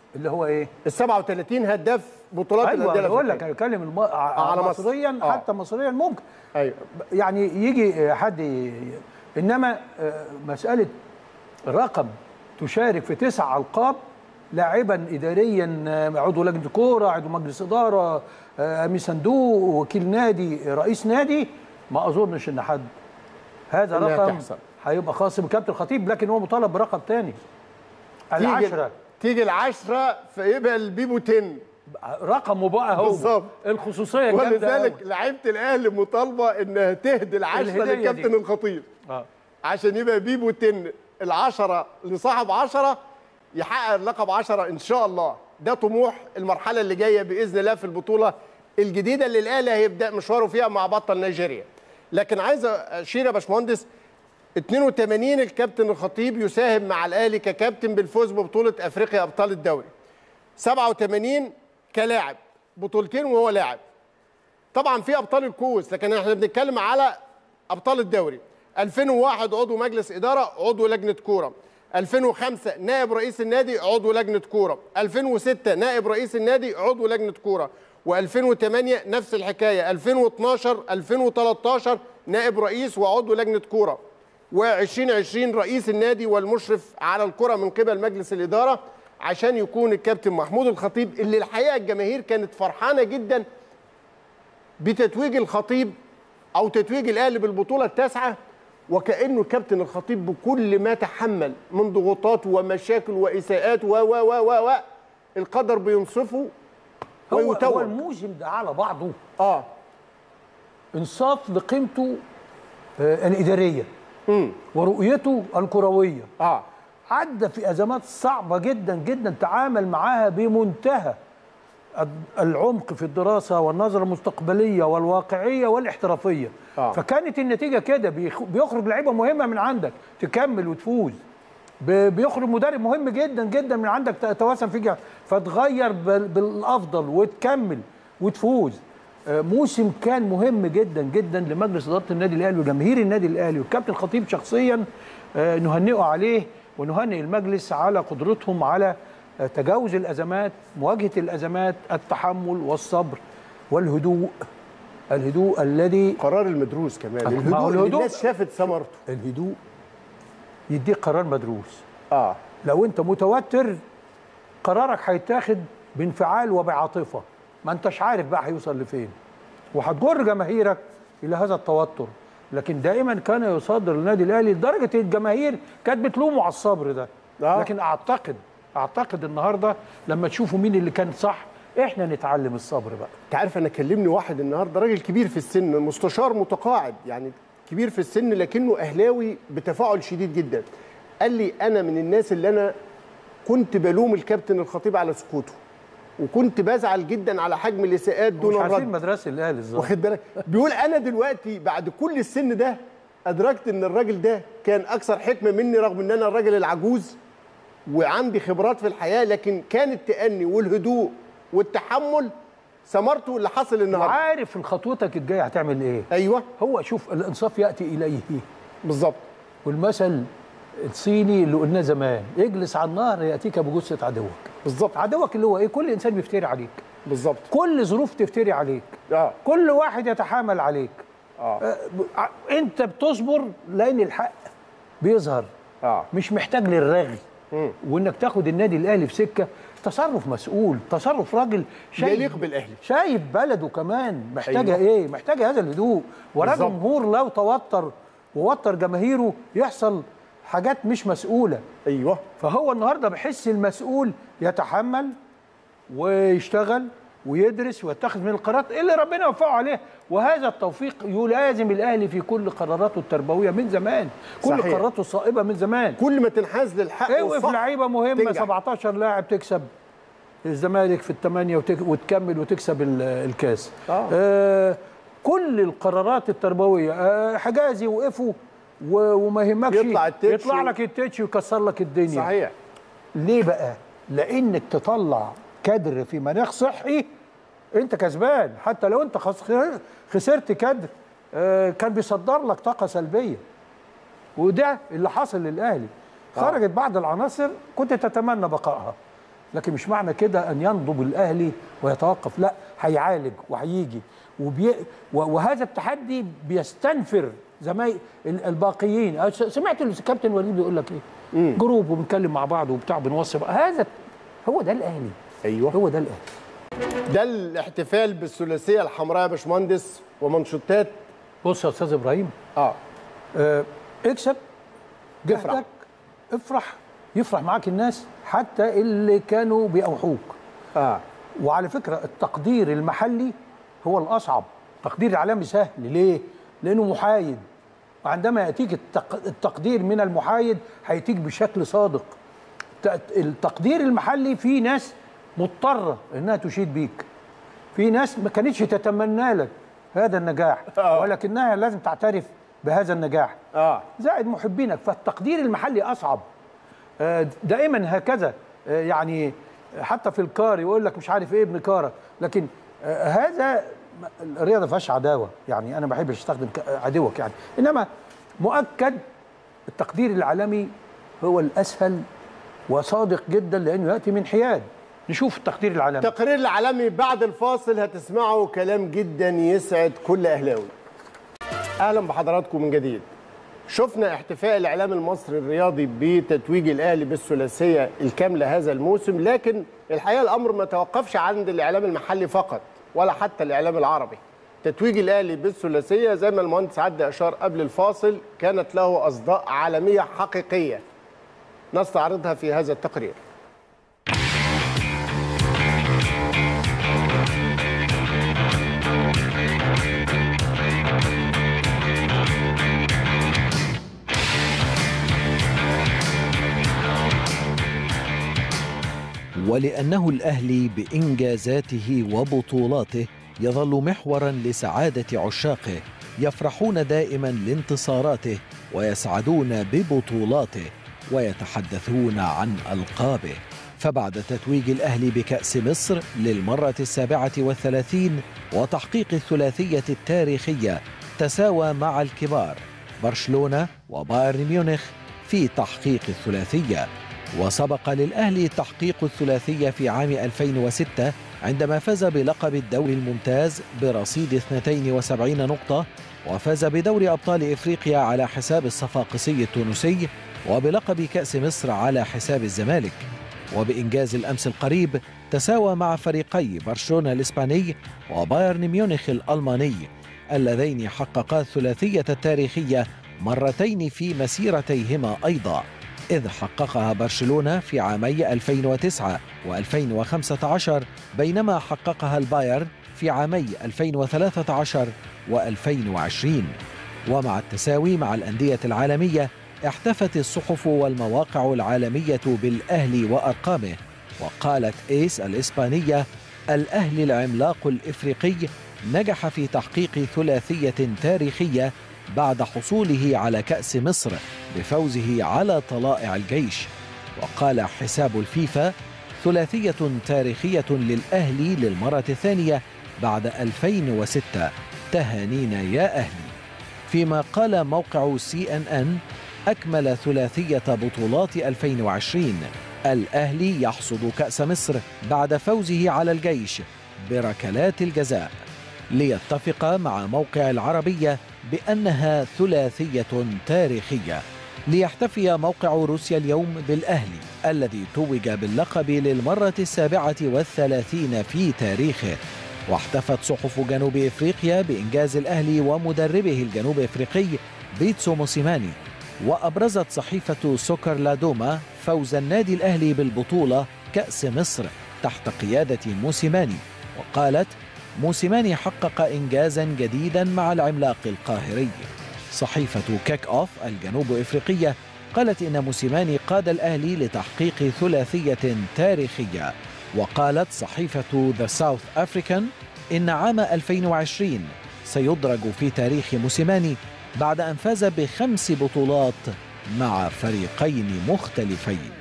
Speaker 1: اللي هو ايه
Speaker 2: ال 37 هداف بطولات
Speaker 1: ايوه
Speaker 2: الانديه
Speaker 1: بقول لك
Speaker 2: الأفريقية.
Speaker 1: انا بتكلم الم...
Speaker 2: على مصر.
Speaker 1: مصريا
Speaker 2: آه.
Speaker 1: حتى مصريا ممكن
Speaker 2: ايوه
Speaker 1: يعني يجي حد ي- انما آه، مساله رقم تشارك في تسع القاب لاعبا اداريا آه، عضو لجنه كوره عضو مجلس اداره آه، امين صندوق وكيل نادي رئيس نادي ما اظنش ان حد هذا
Speaker 2: إنها
Speaker 1: رقم
Speaker 2: تحصل.
Speaker 1: هيبقى خاص بكابتن الخطيب لكن هو مطالب برقم ثاني
Speaker 2: تيجي
Speaker 1: العشره
Speaker 2: تيجي العشرة فيبقى البيبو 10
Speaker 1: رقمه بقى هو
Speaker 2: بالظبط.
Speaker 1: الخصوصيه جامده
Speaker 2: ولذلك
Speaker 1: أوي.
Speaker 2: لعيبه الاهلي مطالبه انها تهدي العشرة
Speaker 1: الهدية دي.
Speaker 2: لكابتن الخطيب
Speaker 1: آه.
Speaker 2: عشان يبقى بيبو 10 العشرة لصاحب عشرة يحقق اللقب 10 ان شاء الله ده طموح المرحله اللي جايه باذن الله في البطوله الجديده اللي الاهلي هيبدا مشواره فيها مع بطل نيجيريا لكن عايز اشير يا باشمهندس 82 الكابتن الخطيب يساهم مع الاهلي ككابتن بالفوز ببطوله افريقيا ابطال الدوري 87 كلاعب بطولتين وهو لاعب طبعا في ابطال الكؤوس لكن احنا بنتكلم على ابطال الدوري 2001 عضو مجلس اداره عضو لجنه كوره 2005 نائب رئيس النادي عضو لجنه كوره 2006 نائب رئيس النادي عضو لجنه كوره و2008 نفس الحكايه 2012 2013 نائب رئيس وعضو لجنه كوره و2020 رئيس النادي والمشرف على الكره من قبل مجلس الاداره عشان يكون الكابتن محمود الخطيب اللي الحقيقه الجماهير كانت فرحانه جدا بتتويج الخطيب او تتويج الاهلي بالبطوله التاسعه وكانه كابتن الخطيب بكل ما تحمل من ضغوطات ومشاكل واساءات و و و و و القدر بينصفه
Speaker 1: هو, هو
Speaker 2: ويتوج
Speaker 1: الموسم ده على بعضه
Speaker 2: اه
Speaker 1: انصاف لقيمته آه، الاداريه ورؤيته الكرويه
Speaker 2: اه
Speaker 1: عدى في ازمات صعبه جدا جدا تعامل معاها بمنتهى الد- العمق في الدراسه والنظره المستقبليه والواقعيه والاحترافيه
Speaker 2: آه.
Speaker 1: فكانت النتيجه كده بيخ- بيخرج لعيبه مهمه من عندك تكمل وتفوز ب- بيخرج مدرب مهم جدا جدا من عندك تتوسم فيك فتغير بال- بالافضل وتكمل وتفوز آه، موسم كان مهم جدا جدا لمجلس اداره النادي الاهلي وجماهير النادي الاهلي والكابتن الخطيب شخصيا آه، نهنئه عليه ونهنئ المجلس على قدرتهم على آه، تجاوز الازمات مواجهه الازمات التحمل والصبر والهدوء الهدوء الذي
Speaker 2: قرار المدروس كمان
Speaker 1: ما هو
Speaker 2: الهدوء اللي
Speaker 1: الهدوء-
Speaker 2: الناس شافت ثمرته
Speaker 1: الهدوء يديك قرار مدروس
Speaker 2: اه
Speaker 1: لو انت متوتر قرارك هيتاخد بانفعال وبعاطفه ما انتش عارف بقى هيوصل لفين وهتجر جماهيرك الى هذا التوتر لكن دائما كان يصدر النادي الاهلي لدرجه الجماهير كانت بتلومه على الصبر ده
Speaker 2: آه.
Speaker 1: لكن اعتقد اعتقد النهارده لما تشوفوا مين اللي كان صح احنا نتعلم الصبر بقى
Speaker 2: انت عارف انا كلمني واحد النهارده راجل كبير في السن مستشار متقاعد يعني كبير في السن لكنه اهلاوي بتفاعل شديد جدا قال لي انا من الناس اللي انا كنت بلوم الكابتن الخطيب على سكوته وكنت بزعل جدا على حجم الاساءات
Speaker 1: مش
Speaker 2: دون
Speaker 1: عارفين
Speaker 2: الرد
Speaker 1: مدرسه الاهلي الظاهر
Speaker 2: واخد بالك بيقول انا دلوقتي بعد كل السن ده ادركت ان الراجل ده كان اكثر حكمه مني رغم ان انا الراجل العجوز وعندي خبرات في الحياه لكن كان التأني والهدوء والتحمل ثمرته اللي حصل النهارده
Speaker 1: وعارف خطوتك الجايه هتعمل ايه
Speaker 2: ايوه
Speaker 1: هو شوف الانصاف ياتي اليه
Speaker 2: بالظبط
Speaker 1: والمثل الصيني اللي قلناه زمان اجلس على النهر ياتيك بجثه عدوك
Speaker 2: بالظبط
Speaker 1: عدوك اللي هو ايه كل انسان بيفتري عليك
Speaker 2: بالظبط
Speaker 1: كل ظروف تفتري عليك
Speaker 2: اه
Speaker 1: كل واحد يتحامل عليك
Speaker 2: اه
Speaker 1: آه، ب- ع- انت بتصبر لان الحق بيظهر
Speaker 2: اه
Speaker 1: مش محتاج للرغي
Speaker 2: مم.
Speaker 1: وانك تاخد النادي الاهلي في سكه تصرف مسؤول تصرف راجل شايف
Speaker 2: يليق بالأهلي.
Speaker 1: شايف بلده كمان محتاجه
Speaker 2: أيوة.
Speaker 1: ايه محتاجه هذا الهدوء وراه
Speaker 2: بالظبط.
Speaker 1: جمهور لو توتر ووتر جماهيره يحصل حاجات مش مسؤوله
Speaker 2: ايوه
Speaker 1: فهو النهارده بحس المسؤول يتحمل ويشتغل ويدرس ويتخذ من القرارات اللي ربنا يوفقه عليه وهذا التوفيق يلازم الاهلي في كل قراراته التربويه من زمان كل
Speaker 2: صحيح.
Speaker 1: قراراته الصائبه من زمان
Speaker 2: كل ما تنحاز للحق
Speaker 1: اوقف
Speaker 2: والصح
Speaker 1: لعيبه مهمه
Speaker 2: تنجح.
Speaker 1: 17 لاعب تكسب الزمالك في الثمانيه وتك... وتكمل وتكسب ال- الكاس
Speaker 2: آه.
Speaker 1: آه كل القرارات التربويه آه حجازي وقفوا و... وما يهمكش
Speaker 2: يطلع التتش
Speaker 1: يطلع
Speaker 2: و-
Speaker 1: لك التتش ويكسر لك الدنيا
Speaker 2: صحيح
Speaker 1: ليه بقى؟ لانك تطلع كادر في مناخ صحي انت كسبان حتى لو انت خس- خسرت كادر آه، كان بيصدر لك طاقه سلبيه وده اللي حصل للاهلي خرجت بعض العناصر كنت تتمنى بقائها لكن مش معنى كده ان ينضب الاهلي ويتوقف لا هيعالج وهيجي وبي... و- وهذا التحدي بيستنفر زمايل ال- الباقيين أه، س- سمعت الكابتن وليد بيقول لك ايه جروب وبنتكلم مع بعض وبتاع بنوصي بعض. هذا هو ده الاهلي
Speaker 2: ايوه
Speaker 1: هو ده الاهلي
Speaker 2: ده الاحتفال بالثلاثيه الحمراء يا باشمهندس ومنشطات
Speaker 1: بص يا استاذ ابراهيم
Speaker 2: اه
Speaker 1: آه، اكسب
Speaker 2: افرح.
Speaker 1: جهدك افرح يفرح معاك الناس حتى اللي كانوا بيأوحوك
Speaker 2: اه
Speaker 1: وعلى فكرة التقدير المحلي هو الأصعب تقدير العالمي سهل ليه؟ لأنه محايد وعندما يأتيك التق... التقدير من المحايد هيأتيك بشكل صادق ت- التقدير المحلي في ناس مضطرة إنها تشيد بيك في ناس ما كانتش تتمنى لك هذا النجاح
Speaker 2: آه.
Speaker 1: ولكنها لازم تعترف بهذا النجاح
Speaker 2: اه
Speaker 1: زائد محبينك فالتقدير المحلي اصعب آه، دائما هكذا آه، يعني حتى في الكار يقول لك مش عارف ايه ابن كاره لكن آه، هذا الرياضه ما فيهاش عداوه يعني انا ما بحبش استخدم ك- عدوك يعني انما مؤكد التقدير العالمي هو الاسهل وصادق جدا لانه ياتي من حياد نشوف التقدير العالمي
Speaker 2: التقرير العالمي بعد الفاصل هتسمعوا كلام جدا يسعد كل اهلاوي اهلا بحضراتكم من جديد شفنا احتفاء الاعلام المصري الرياضي بتتويج الاهلي بالثلاثيه الكامله هذا الموسم لكن الحقيقه الامر ما توقفش عند الاعلام المحلي فقط ولا حتى الاعلام العربي تتويج الاهلي بالثلاثيه زي ما المهندس عدى اشار قبل الفاصل كانت له اصداء عالميه حقيقيه نستعرضها في هذا التقرير
Speaker 5: ولأنه الأهلي بإنجازاته وبطولاته يظل محورا لسعادة عشاقه يفرحون دائما لانتصاراته ويسعدون ببطولاته ويتحدثون عن ألقابه فبعد تتويج الأهلي بكأس مصر للمرة السابعة والثلاثين وتحقيق الثلاثية التاريخية تساوى مع الكبار برشلونة وبايرن ميونخ في تحقيق الثلاثية وسبق للأهلي تحقيق الثلاثية في عام 2006 عندما فاز بلقب الدوري الممتاز برصيد 72 نقطة وفاز بدوري أبطال إفريقيا على حساب الصفاقسي التونسي وبلقب كأس مصر على حساب الزمالك وبإنجاز الأمس القريب تساوى مع فريقي برشلونة الإسباني وبايرن ميونخ الألماني اللذين حققا الثلاثية التاريخية مرتين في مسيرتيهما أيضا إذ حققها برشلونة في عامي 2009 و2015 بينما حققها البايرن في عامي 2013 و2020 ومع التساوي مع الأندية العالمية احتفت الصحف والمواقع العالمية بالأهلي وأرقامه وقالت إيس الإسبانية الأهلي العملاق الإفريقي نجح في تحقيق ثلاثية تاريخية بعد حصوله على كأس مصر بفوزه على طلائع الجيش وقال حساب الفيفا ثلاثية تاريخية للأهلي للمرة الثانية بعد 2006 تهانينا يا أهلي فيما قال موقع سي ان ان أكمل ثلاثية بطولات 2020 الأهلي يحصد كأس مصر بعد فوزه على الجيش بركلات الجزاء ليتفق مع موقع العربية بأنها ثلاثية تاريخية ليحتفي موقع روسيا اليوم بالأهلي الذي توج باللقب للمرة السابعة والثلاثين في تاريخه واحتفت صحف جنوب افريقيا بانجاز الاهلي ومدربه الجنوب افريقي بيتسو موسيماني وابرزت صحيفه سوكر لادوما فوز النادي الاهلي بالبطوله كاس مصر تحت قياده موسيماني وقالت موسيماني حقق انجازا جديدا مع العملاق القاهري صحيفه كيك اوف الجنوب افريقيه قالت ان موسيماني قاد الاهلي لتحقيق ثلاثيه تاريخيه وقالت صحيفة ذا ساوث أفريكان إن عام 2020 سيدرج في تاريخ موسيماني بعد أن فاز بخمس بطولات مع فريقين مختلفين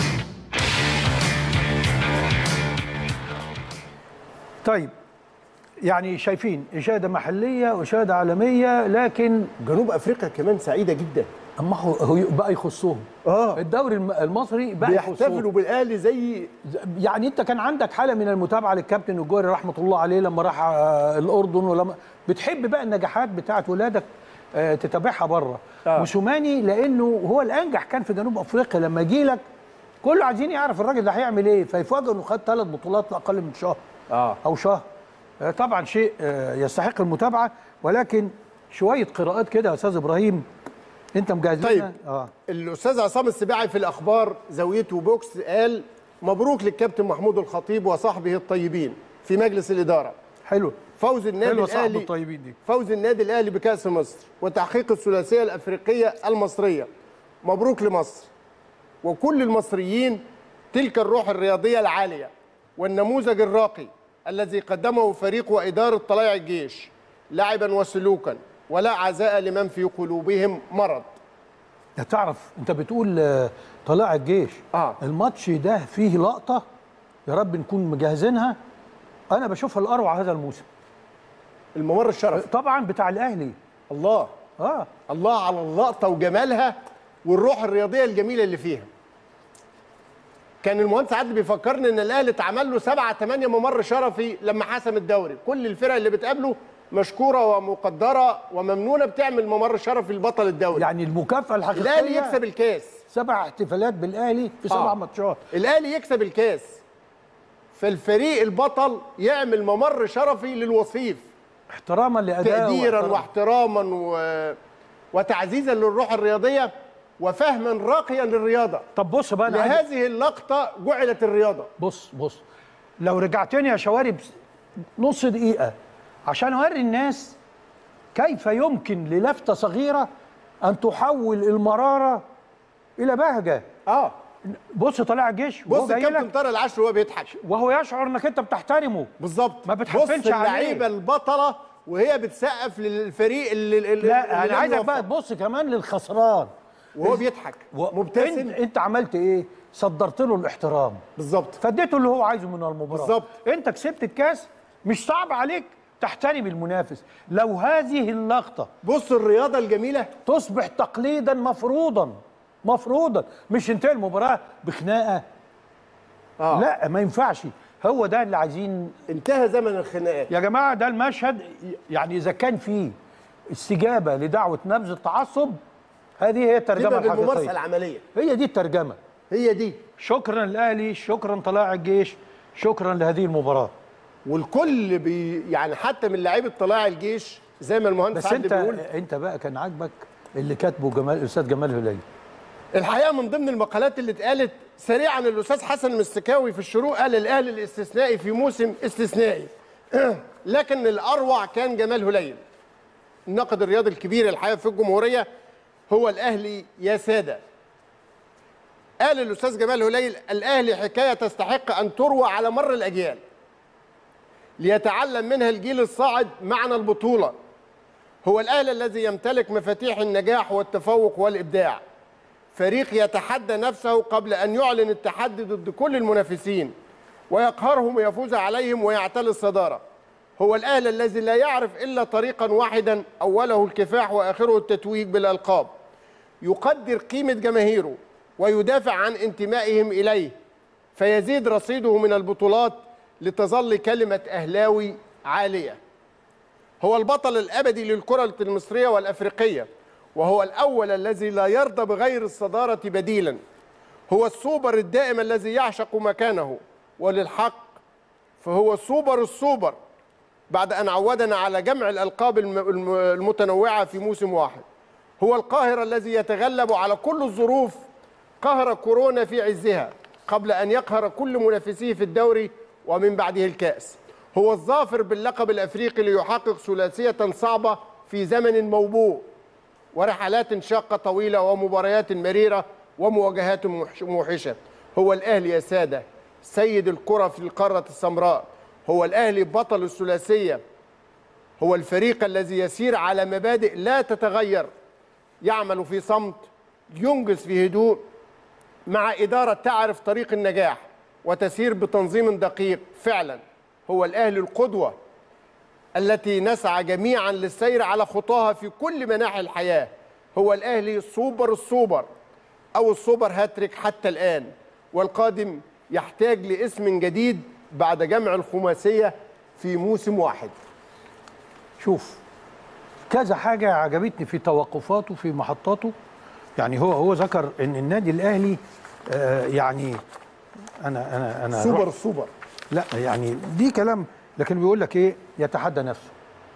Speaker 1: طيب يعني شايفين اشاده محليه واشاده عالميه لكن
Speaker 2: جنوب افريقيا كمان سعيده جدا
Speaker 1: اما هو هو بقى يخصهم
Speaker 2: اه
Speaker 1: الدوري الم- المصري بقى يخصهم
Speaker 2: بيحتفلوا بالاهلي زي
Speaker 1: يعني انت كان عندك حاله من المتابعه للكابتن الجوهري رحمه الله عليه لما راح آه، الاردن ولما بتحب بقى النجاحات بتاعت ولادك آه، تتابعها بره
Speaker 2: آه.
Speaker 1: موسوماني لانه هو الانجح كان في جنوب افريقيا لما يجي لك كله عايزين يعرف الراجل ده هيعمل ايه فيفاجئ انه خد ثلاث بطولات في اقل من شهر
Speaker 2: اه
Speaker 1: او شهر آه، طبعا شيء آه، يستحق المتابعه ولكن شويه قراءات كده يا استاذ ابراهيم انت مجهز لنا؟
Speaker 2: طيب.
Speaker 1: اه
Speaker 2: الاستاذ عصام السباعي في الاخبار زاويته بوكس قال مبروك للكابتن محمود الخطيب وصحبه الطيبين في مجلس الاداره
Speaker 1: حلو
Speaker 2: فوز النادي
Speaker 1: حلوه صاحب
Speaker 2: الاهلي
Speaker 1: الطيبين دي
Speaker 2: فوز النادي الاهلي بكاس مصر وتحقيق الثلاثيه الافريقيه المصريه مبروك لمصر وكل المصريين تلك الروح الرياضيه العاليه والنموذج الراقي الذي قدمه فريق واداره طلائع الجيش لعبا وسلوكا ولا عزاء لمن في قلوبهم مرض
Speaker 1: ده تعرف انت بتقول آه، طلائع الجيش
Speaker 2: آه.
Speaker 1: الماتش ده فيه لقطه يا رب نكون مجهزينها انا بشوفها الاروع هذا الموسم
Speaker 2: الممر الشرفي
Speaker 1: طبعا بتاع الاهلي
Speaker 2: الله
Speaker 1: اه
Speaker 2: الله على اللقطه وجمالها والروح الرياضيه الجميله اللي فيها كان المهندس عادل بيفكرني ان الاهلي اتعمل له سبعة ثمانية ممر شرفي لما حسم الدوري كل الفرق اللي بتقابله مشكوره ومقدره وممنونه بتعمل ممر شرفي لبطل الدوري
Speaker 1: يعني المكافاه الحقيقيه
Speaker 2: الاهلي يكسب الكاس
Speaker 1: سبع احتفالات بالاهلي في سبع
Speaker 2: آه.
Speaker 1: ماتشات
Speaker 2: الاهلي يكسب الكاس فالفريق البطل يعمل ممر شرفي للوصيف
Speaker 1: احتراما لاداء
Speaker 2: تقديرا واحتراما و... وتعزيزا للروح الرياضيه وفهما راقيا للرياضه
Speaker 1: طب بص بقى انا عايز-
Speaker 2: لهذه اللقطه جعلت الرياضه
Speaker 1: بص بص لو رجعتني يا شوارب نص دقيقة عشان أوري الناس كيف يمكن للفتة صغيرة أن تحول المرارة إلى بهجة
Speaker 2: اه
Speaker 1: بص طالع الجيش وهو
Speaker 2: بص
Speaker 1: جاي
Speaker 2: الكابتن
Speaker 1: لك
Speaker 2: طارق العشر وهو بيضحك
Speaker 1: وهو يشعر انك انت بتحترمه
Speaker 2: بالظبط
Speaker 1: ما بتحفلش
Speaker 2: بص اللعيبه
Speaker 1: عليه.
Speaker 2: البطله وهي بتسقف للفريق اللي, اللي
Speaker 1: لا
Speaker 2: اللي
Speaker 1: انا
Speaker 2: لم
Speaker 1: عايزك
Speaker 2: يوفق.
Speaker 1: بقى تبص كمان للخسران
Speaker 2: وهو بيضحك
Speaker 1: و-
Speaker 2: مبتسم
Speaker 1: انت, انت عملت ايه صدرت له الاحترام
Speaker 2: بالظبط
Speaker 1: فاديته اللي هو عايزه من المباراه
Speaker 2: بالظبط.
Speaker 1: انت كسبت الكاس مش صعب عليك تحترم المنافس لو هذه اللقطه
Speaker 2: بص الرياضه الجميله
Speaker 1: تصبح تقليدا مفروضا مفروضا مش تنتهي المباراه بخناقه
Speaker 2: اه
Speaker 1: لا ما ينفعش هو ده اللي عايزين
Speaker 2: انتهى زمن الخناقات
Speaker 1: يا جماعه ده المشهد يعني اذا كان فيه استجابه لدعوه نبذ التعصب هذه هي الترجمه
Speaker 2: تبقى بالممارسه
Speaker 1: الحقيقيه
Speaker 2: العمليه
Speaker 1: هي دي الترجمه
Speaker 2: هي دي
Speaker 1: شكرا الاهلي شكرا طلائع الجيش شكرا لهذه المباراه
Speaker 2: والكل بي يعني حتى من لعيبه طلائع الجيش زي ما المهندس
Speaker 1: بس
Speaker 2: عادل
Speaker 1: انت
Speaker 2: بيقول
Speaker 1: انت بقى كان عاجبك اللي كاتبه جمال الاستاذ جمال هلال
Speaker 2: الحقيقه من ضمن المقالات اللي اتقالت سريعا الاستاذ حسن المستكاوي في الشروق قال الاهلي الاستثنائي في موسم استثنائي لكن الاروع كان جمال هليل الناقد الرياضي الكبير الحقيقه في الجمهوريه هو الاهلي يا ساده قال الاستاذ جمال هليل الاهلي حكايه تستحق ان تروى على مر الاجيال ليتعلم منها الجيل الصاعد معنى البطوله هو الاهلي الذي يمتلك مفاتيح النجاح والتفوق والابداع فريق يتحدى نفسه قبل ان يعلن التحدي ضد كل المنافسين ويقهرهم ويفوز عليهم ويعتلي الصداره هو الاهلي الذي لا يعرف الا طريقا واحدا اوله الكفاح واخره التتويج بالالقاب يقدر قيمه جماهيره ويدافع عن انتمائهم اليه فيزيد رصيده من البطولات لتظل كلمه اهلاوي عاليه هو البطل الابدي للكره المصريه والافريقيه وهو الاول الذي لا يرضى بغير الصداره بديلا هو السوبر الدائم الذي يعشق مكانه وللحق فهو السوبر السوبر بعد ان عودنا على جمع الالقاب الم- الم- المتنوعه في موسم واحد هو القاهر الذي يتغلب على كل الظروف قهر كورونا في عزها قبل ان يقهر كل منافسيه في الدوري ومن بعده الكاس هو الظافر باللقب الافريقي ليحقق ثلاثيه صعبه في زمن موبوء ورحلات شاقة طويلة ومباريات مريرة ومواجهات موحش- موحشة هو الأهلي يا سادة سيد الكرة في القارة السمراء هو الأهلي بطل الثلاثية هو الفريق الذي يسير على مبادئ لا تتغير يعمل في صمت ينجز في هدوء مع إدارة تعرف طريق النجاح وتسير بتنظيم دقيق فعلا هو الأهلي القدوة التي نسعى جميعا للسير على خطاها في كل مناحي الحياه هو الاهلي سوبر السوبر او السوبر هاتريك حتى الان والقادم يحتاج لاسم جديد بعد جمع الخماسيه في موسم واحد
Speaker 1: شوف كذا حاجة عجبتني في توقفاته في محطاته يعني هو هو ذكر ان النادي الاهلي آه يعني انا انا انا
Speaker 2: سوبر السوبر
Speaker 1: لا يعني دي كلام لكن بيقول لك ايه يتحدى نفسه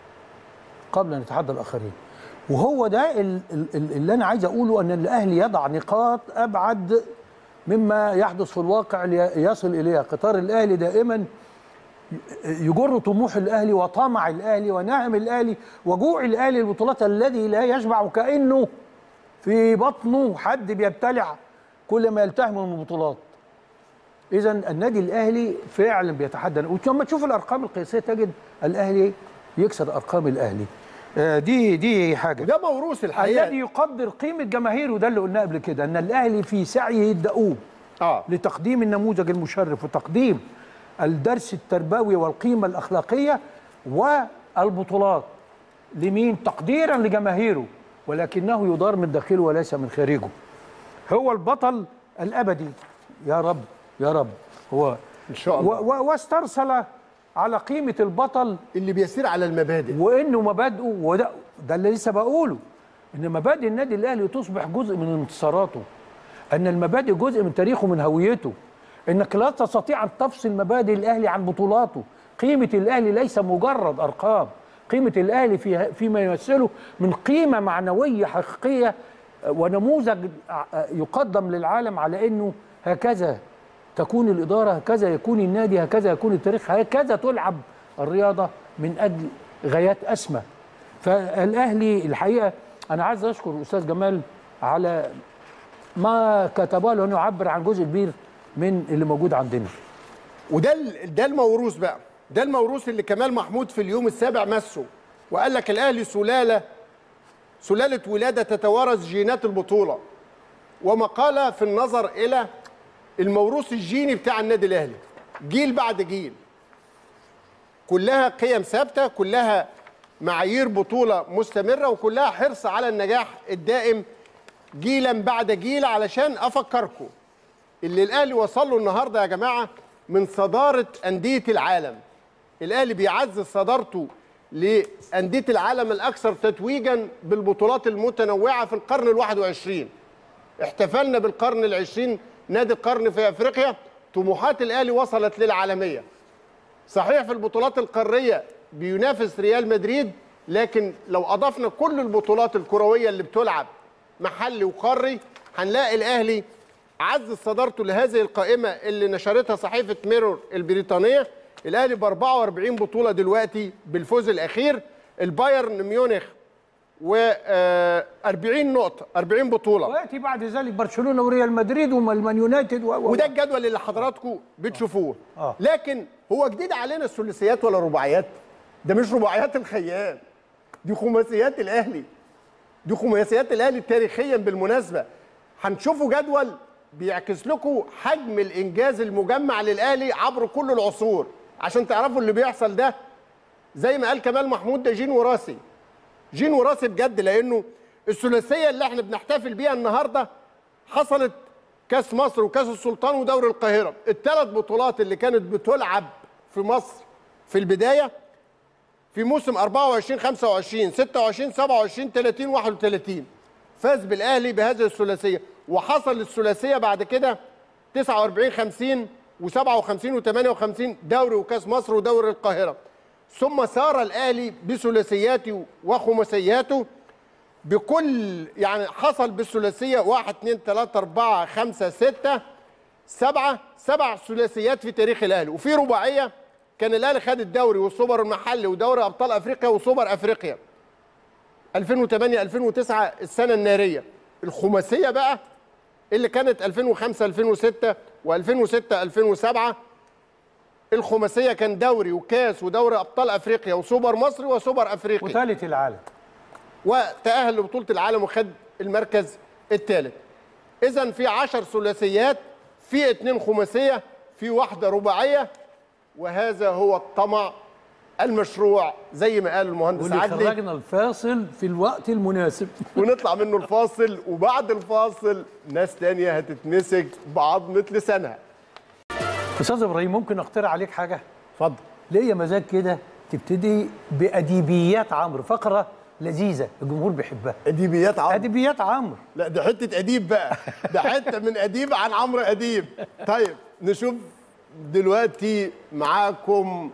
Speaker 1: قبل ان يتحدى الاخرين وهو ده ال- ال- ال- اللي انا عايز اقوله ان الاهلي يضع نقاط ابعد مما يحدث في الواقع ليصل اليها قطار الاهلي دائما يجر طموح الاهلي وطمع الاهلي ونهم الاهلي وجوع الاهلي البطولات الذي لا يشبع وكانه في بطنه حد بيبتلع كل ما يلتهم من البطولات اذا النادي الاهلي فعلا بيتحدى ولما تشوف الارقام القياسيه تجد الاهلي يكسر ارقام الاهلي آه، دي دي حاجه
Speaker 2: وده موروث الحقيقه
Speaker 1: الذي يقدر قيمه جماهيره ده اللي قلناه قبل كده ان الاهلي في سعيه الدؤوب
Speaker 2: اه
Speaker 1: لتقديم النموذج المشرف وتقديم الدرس التربوي والقيمة الأخلاقية والبطولات لمين تقديرا لجماهيره ولكنه يدار من داخله وليس من خارجه هو البطل الأبدي يا رب يا رب هو
Speaker 2: ان شاء
Speaker 1: و-
Speaker 2: الله
Speaker 1: و- واسترسل على قيمة البطل
Speaker 2: اللي بيسير على المبادئ
Speaker 1: وانه مبادئه وده ده اللي لسه بقوله ان مبادئ النادي الاهلي تصبح جزء من انتصاراته ان المبادئ جزء من تاريخه من هويته انك لا تستطيع ان تفصل مبادئ الاهلي عن بطولاته قيمه الاهلي ليس مجرد ارقام قيمه الاهلي في فيما يمثله من قيمه معنويه حقيقيه ونموذج يقدم للعالم على انه هكذا تكون الاداره هكذا يكون النادي هكذا يكون التاريخ هكذا تلعب الرياضه من اجل غايات اسمى فالاهلي الحقيقه انا عايز اشكر الاستاذ جمال على ما كتبه له انه يعبر عن جزء كبير من اللي موجود عندنا
Speaker 2: وده ال- ده الموروث بقى ده الموروث اللي كمال محمود في اليوم السابع مسه وقال لك الاهلي سلاله سلاله ولاده تتوارث جينات البطوله ومقاله في النظر الى الموروث الجيني بتاع النادي الاهلي جيل بعد جيل كلها قيم ثابته كلها معايير بطوله مستمره وكلها حرص على النجاح الدائم جيلا بعد جيل علشان افكركم اللي الاهلي وصل له النهارده يا جماعه من صداره انديه العالم الاهلي بيعزز صدارته لانديه العالم الاكثر تتويجا بالبطولات المتنوعه في القرن الواحد وعشرين احتفلنا بالقرن العشرين نادي القرن في افريقيا طموحات الاهلي وصلت للعالميه صحيح في البطولات القاريه بينافس ريال مدريد لكن لو اضفنا كل البطولات الكرويه اللي بتلعب محلي وقاري هنلاقي الاهلي عزز صدارته لهذه القائمه اللي نشرتها صحيفه ميرور البريطانيه الاهلي ب 44 بطوله دلوقتي بالفوز الاخير البايرن ميونخ و 40 نقطه 40 بطوله
Speaker 1: وياتي بعد ذلك برشلونه وريال مدريد والمان يونايتد و... و...
Speaker 2: وده الجدول اللي حضراتكم بتشوفوه
Speaker 1: آه.
Speaker 2: لكن هو جديد علينا الثلاثيات ولا رباعيات ده مش رباعيات الخيال دي خماسيات الاهلي دي خماسيات الاهلي تاريخيا بالمناسبه هنشوفوا جدول بيعكس لكم حجم الانجاز المجمع للاهلي عبر كل العصور عشان تعرفوا اللي بيحصل ده زي ما قال كمال محمود ده جين وراثي جين وراثي بجد لانه الثلاثيه اللي احنا بنحتفل بيها النهارده حصلت كاس مصر وكاس السلطان ودوري القاهره الثلاث بطولات اللي كانت بتلعب في مصر في البدايه في موسم 24 25 26 27 30 31 فاز بالاهلي بهذه الثلاثيه وحصل الثلاثيه بعد كده 49 50 و57 و58 دوري وكاس مصر ودوري القاهره ثم سار الاهلي بثلاثياته وخماسياته بكل يعني حصل بالثلاثيه 1 2 3 4 5 6 سبعة سبع ثلاثيات في تاريخ الاهلي وفي رباعيه كان الاهلي خد الدوري والسوبر المحلي ودوري ابطال افريقيا وسوبر افريقيا 2008 2009 السنه الناريه الخماسيه بقى اللي كانت 2005 2006 و2006 2007 الخماسيه كان دوري وكاس ودوري ابطال افريقيا وسوبر مصري وسوبر افريقي
Speaker 1: وثالث العالم
Speaker 2: وتأهل لبطولة العالم وخد المركز الثالث إذا في عشر ثلاثيات في اتنين خماسية في واحدة رباعية وهذا هو الطمع المشروع زي ما قال المهندس
Speaker 1: واللي
Speaker 2: عدلي
Speaker 1: خرجنا الفاصل في الوقت المناسب
Speaker 2: ونطلع منه الفاصل وبعد الفاصل ناس تانية هتتمسك بعظمة لسانها
Speaker 1: استاذ ابراهيم ممكن اقترح عليك حاجه
Speaker 2: اتفضل
Speaker 1: ليا مزاج كده تبتدي باديبيات عمرو فقره لذيذه الجمهور بيحبها
Speaker 2: اديبيات عمرو
Speaker 1: اديبيات عمرو
Speaker 2: لا ده حته اديب بقى ده حته من اديب عن عمرو اديب طيب نشوف دلوقتي معاكم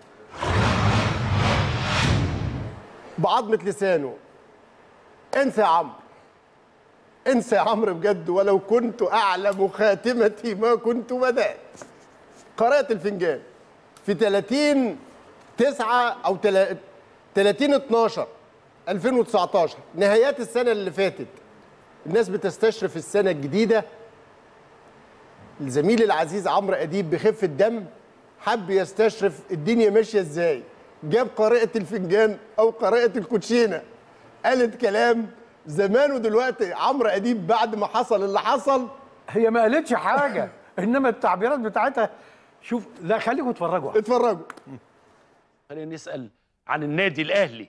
Speaker 2: بعظمه لسانه انسى يا عمرو انسى يا عمرو بجد ولو كنت اعلم خاتمتي ما كنت بدات قارئة الفنجان في 30 9 او 30 12 2019 نهايات السنه اللي فاتت الناس بتستشرف السنه الجديده الزميل العزيز عمرو اديب بخفه دم حب يستشرف الدنيا ماشيه ازاي جاب قارئه الفنجان او قارئه الكوتشينه قالت كلام زمان ودلوقتي عمرو اديب بعد ما حصل اللي حصل
Speaker 1: هي ما قالتش حاجه انما التعبيرات بتاعتها شوف لا خليكم اتفرجوا
Speaker 2: اتفرجوا
Speaker 6: خلينا نسال عن النادي الاهلي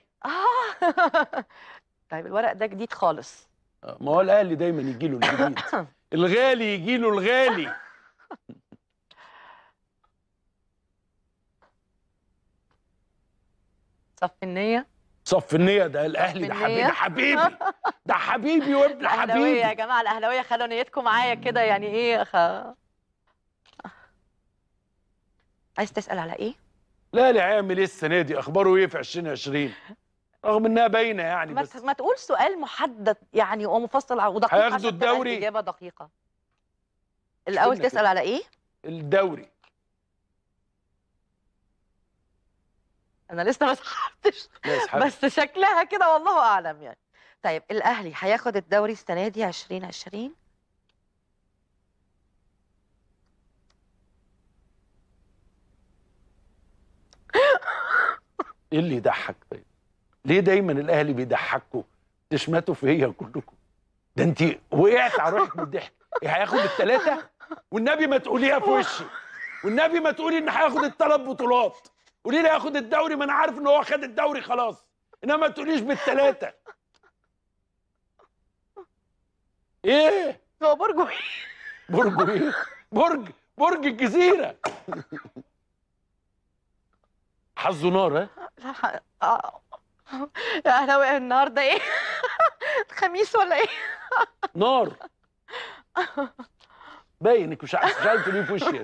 Speaker 7: طيب الورق ده جديد خالص
Speaker 6: آه، ما هو الاهلي دايما يجي له الجديد الغالي يجي له الغالي
Speaker 7: صف النية
Speaker 6: صف النية ده الاهلي ده حبيبي ده حبيبي ده حبيبي وابن
Speaker 7: الأهلاوية يا
Speaker 6: حبيبي
Speaker 7: جماعة الأهلاوية خلوا نيتكم معايا كده يعني إيه خ... عايز تسأل على إيه؟
Speaker 6: الاهلي هيعمل ايه السنه دي اخباره ايه في 2020 رغم انها باينه يعني
Speaker 7: ما,
Speaker 6: بس
Speaker 7: ت- ما تقول سؤال محدد يعني ومفصل ودقيق
Speaker 6: هياخدوا
Speaker 7: عشان تبقى
Speaker 6: الدوري؟
Speaker 7: الإجابة دقيقة الأول
Speaker 6: قلنا
Speaker 7: تسأل
Speaker 6: كده.
Speaker 7: على إيه؟
Speaker 6: الدوري
Speaker 7: أنا لسه ما سحبتش
Speaker 6: لا يسحب.
Speaker 7: بس شكلها كده والله أعلم يعني طيب الأهلي هياخد الدوري السنة دي 2020
Speaker 6: ايه اللي يضحك طيب ليه دايما الاهلي بيضحكوا تشمتوا فيا كلكم ده انت وقعت على روحك من الضحك إيه هياخد الثلاثه والنبي ما تقوليها في وشي والنبي ما تقولي ان هياخد الثلاث بطولات قولي لي هياخد الدوري ما انا عارف ان هو خد الدوري خلاص انما ما تقوليش بالثلاثه ايه
Speaker 7: هو برجو
Speaker 6: برج ايه برج برج الجزيره حظه نار ها
Speaker 7: لا، آه. يا أهلاوي النهارده إيه؟ الخميس ولا إيه؟
Speaker 6: نار باين انك مش عارف مش عارف تقوليه في وشي